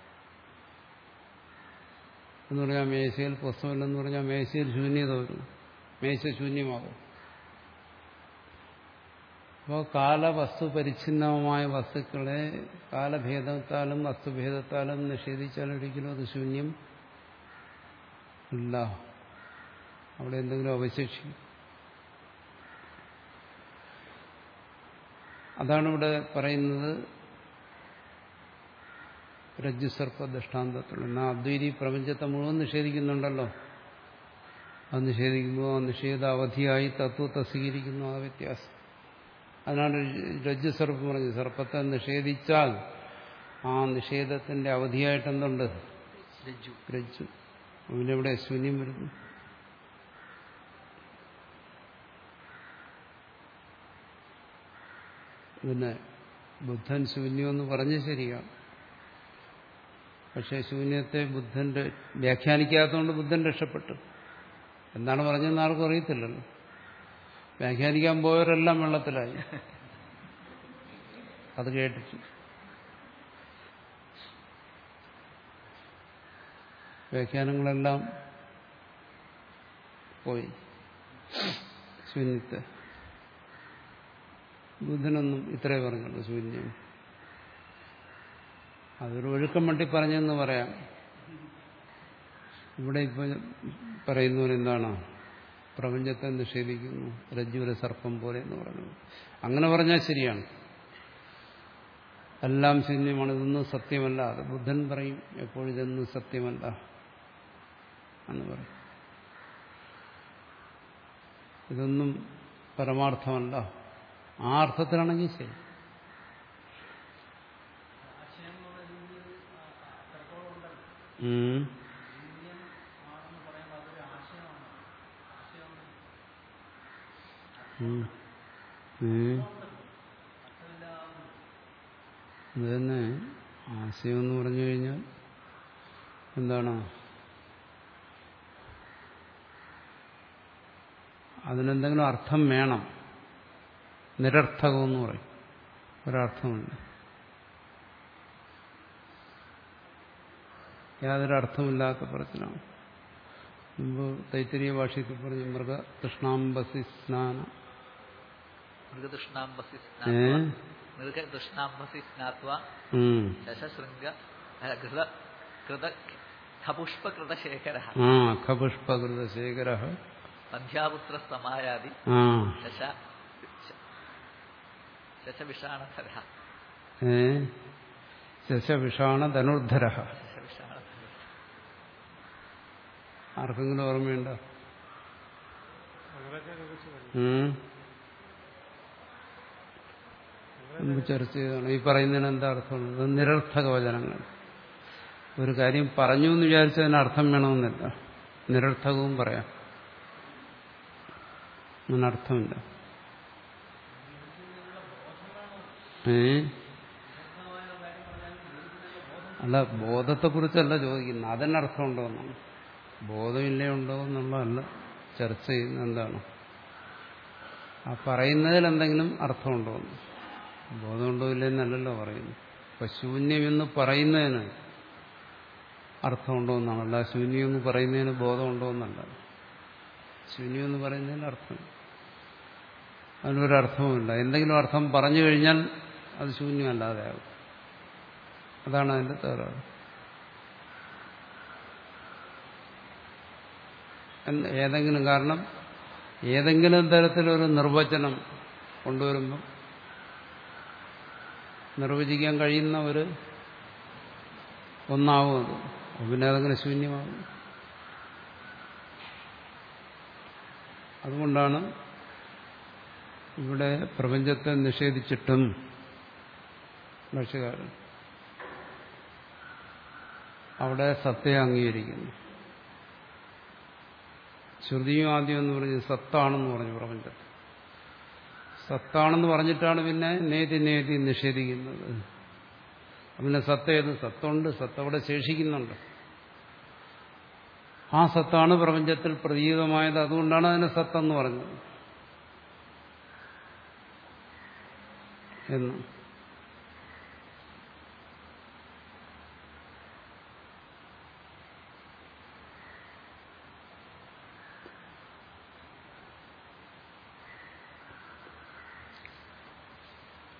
എന്ന് പറഞ്ഞാൽ മേശയിൽ പുസ്തകമില്ലെന്ന് പറഞ്ഞാൽ മേശയിൽ ശൂന്യത വരും മേശ ശൂന്യമാകും അപ്പോൾ കാലവസ്തു പരിച്ഛിന്നമായ വസ്തുക്കളെ കാലഭേദത്താലും വസ്തുഭേദത്താലും നിഷേധിച്ചാൽ ഒരിക്കലും അത് ശൂന്യം ഇല്ല അവിടെ എന്തെങ്കിലും അവശേഷിക്കും അതാണ് ഇവിടെ പറയുന്നത് രജ്ജുസർപ്പ ദൃഷ്ടാന്തത്തിൽ എന്നാൽ അദ്വൈതി പ്രപഞ്ചത്തെ മുഴുവൻ നിഷേധിക്കുന്നുണ്ടല്ലോ അത് നിഷേധിക്കുമ്പോൾ ആ നിഷേധ അവധിയായി തത്വത്തെ സ്വീകരിക്കുന്നു ആ വ്യത്യാസം അതിനാണ് രജ്ജുസർപ്പം പറഞ്ഞത് സർപ്പത്തെ നിഷേധിച്ചാൽ ആ നിഷേധത്തിന്റെ അവധിയായിട്ട് എന്തുണ്ട് രജ്ജു രജ്ജു അവനെവിടെ ശൂന്യം വരുന്നു പിന്നെ ബുദ്ധൻ ശൂന്യമെന്ന് പറഞ്ഞ് ശരിയാണ് പക്ഷെ ശൂന്യത്തെ ബുദ്ധന്റെ വ്യാഖ്യാനിക്കാത്തതുകൊണ്ട് ബുദ്ധൻ രക്ഷപ്പെട്ടു എന്താണ് പറഞ്ഞതെന്ന് ആർക്കും അറിയത്തില്ലല്ലോ വ്യാഖ്യാനിക്കാൻ പോയവരെല്ലാം വെള്ളത്തിലായി അത് കേട്ടിട്ട് വ്യാഖ്യാനങ്ങളെല്ലാം പോയി ശൂന്യത്തെ ബുദ്ധനൊന്നും ഇത്രേ പറഞ്ഞുള്ളൂ ശൂന്യം അതൊരു ഒഴുക്കം വണ്ടി പറഞ്ഞെന്ന് പറയാം ഇവിടെ ഇപ്പൊ പറയുന്നവർ എന്താണ് പ്രപഞ്ചത്തെ നിഷേധിക്കുന്നു രജ്ജുവിലെ സർപ്പം പോലെ എന്ന് പറഞ്ഞു അങ്ങനെ പറഞ്ഞാൽ ശരിയാണ് എല്ലാം ശൂന്യമാണ് ഇതൊന്നും സത്യമല്ല അത് ബുദ്ധൻ പറയും എപ്പോഴും ഇതൊന്നും സത്യമല്ല എന്ന് പറയും ഇതൊന്നും പരമാർത്ഥമല്ല ആ അർത്ഥത്തിലാണെങ്കിൽ ശരി ഉം. ഉം. ഉം. ഇത് തന്നെ ആശയം എന്ന് പറഞ്ഞു കഴിഞ്ഞാൽ എന്താണ് അതിനെന്തെങ്കിലും അർത്ഥം വേണം നിരർത്ഥകമെന്ന് പറയും ഒരർത്ഥമുണ്ട് യാതൊരു അർത്ഥമില്ലാത്ത പറച്ചിലാണ് മുമ്പ് തൈത്തരീയ ഭാഷയ്ക്ക് പറഞ്ഞു മൃഗ തൃഷ്ണാംബസി സ്നാന മൃഗതൃഷ്ണാംബസി ഏ മൃഗതൃഷ്ണാംബസി സ്നാത്വ ഉം. ശശശൃംഗ കൃത കൃത ഖപുഷ്പകൃതശേഖര ആ ഖപുഷ്പകൃതശേഖര സന്ധ്യാപുത്ര സമായാതി ആ ശശ ശശവിഷാണധര ഏ ശശവിഷാണ ധനുർധര ശശവിഷാണധര ആർക്കെങ്കിലും ഓർമ്മയുണ്ടോ അങ്ങനെയൊക്കെ കുറിച്ച് പറഞ്ഞു ഉം. മുമ്പ് ചർച്ച ചെയ്തതാണ് ഈ പറയുന്നതിന് എന്താ അർത്ഥമുള്ളത് ഇത് നിരർത്ഥക വചനങ്ങൾ ഒരു കാര്യം പറഞ്ഞു എന്ന് വിചാരിച്ചതിന് അർത്ഥം വേണമെന്നില്ല നിരർത്ഥകവും പറയാം അതിനർത്ഥമില്ല ഏ അല്ല ബോധത്തെക്കുറിച്ചല്ല ചോദിക്കുന്നത് അതിനർത്ഥമുണ്ടോ എന്നാണ് ബോധമില്ലേ ഉണ്ടോ എന്നുള്ളതല്ല ചർച്ച ചെയ്യുന്നത് എന്താണ് ആ പറയുന്നതിൽ എന്തെങ്കിലും അർത്ഥമുണ്ടോ എന്ന് ബോധമുണ്ടോ ഇല്ലെന്നല്ലല്ലോ പറയുന്നു അപ്പൊ ശൂന്യമെന്ന് പറയുന്നതിന് അർത്ഥമുണ്ടോ എന്നാണ് അല്ല ശൂന്യം എന്ന് പറയുന്നതിന് ബോധമുണ്ടോ എന്നല്ല ശൂന്യം എന്ന് പറയുന്നതിന് അർത്ഥം അതിനൊരർത്ഥവുമില്ല എന്തെങ്കിലും അർത്ഥം പറഞ്ഞു കഴിഞ്ഞാൽ അത് ശൂന്യമല്ലാതെ ആകും അതാണ് അതിന്റെ തകരാറ് എന്ന് ഏതെങ്കിലും കാരണം ഏതെങ്കിലും തരത്തിലൊരു നിർവചനം കൊണ്ടുവരുമ്പോൾ നിർവചിക്കാൻ കഴിയുന്ന ഒരു ഒന്നാവും അത് അപ്പൊ പിന്നെ അതങ്ങനെ ശൂന്യമാകും അതുകൊണ്ടാണ് ഇവിടെ പ്രപഞ്ചത്തെ നിഷേധിച്ചിട്ടും ഭാഷകാരൻ അവിടെ സത്യം അംഗീകരിക്കുന്നു ശ്രുതിയും ആദ്യം എന്ന് പറഞ്ഞ് സത്താണെന്ന് പറഞ്ഞു പ്രപഞ്ചത്തെ സത്താണെന്ന് പറഞ്ഞിട്ടാണ് പിന്നെ നേതി നേതി നിഷേധിക്കുന്നത് പിന്നെ സത്തേത് സത്തുണ്ട് സത്ത് അവിടെ ശേഷിക്കുന്നുണ്ട് ആ സത്താണ് പ്രപഞ്ചത്തിൽ പ്രതീതമായത് അതുകൊണ്ടാണ് അതിനെ സത്തെന്ന് പറഞ്ഞത് എന്ന്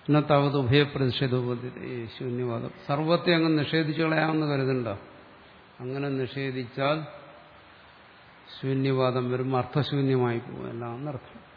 ഇന്നത്താവത് ഉഭയപ്രതിഷേധോപതി ശൂന്യവാദം സർവത്തെ അങ്ങ് നിഷേധിച്ചു കളയാമെന്ന് കരുതണ്ട അങ്ങനെ നിഷേധിച്ചാൽ ശൂന്യവാദം വരും അർത്ഥശൂന്യമായി പോകും എല്ലാം എന്നർത്ഥം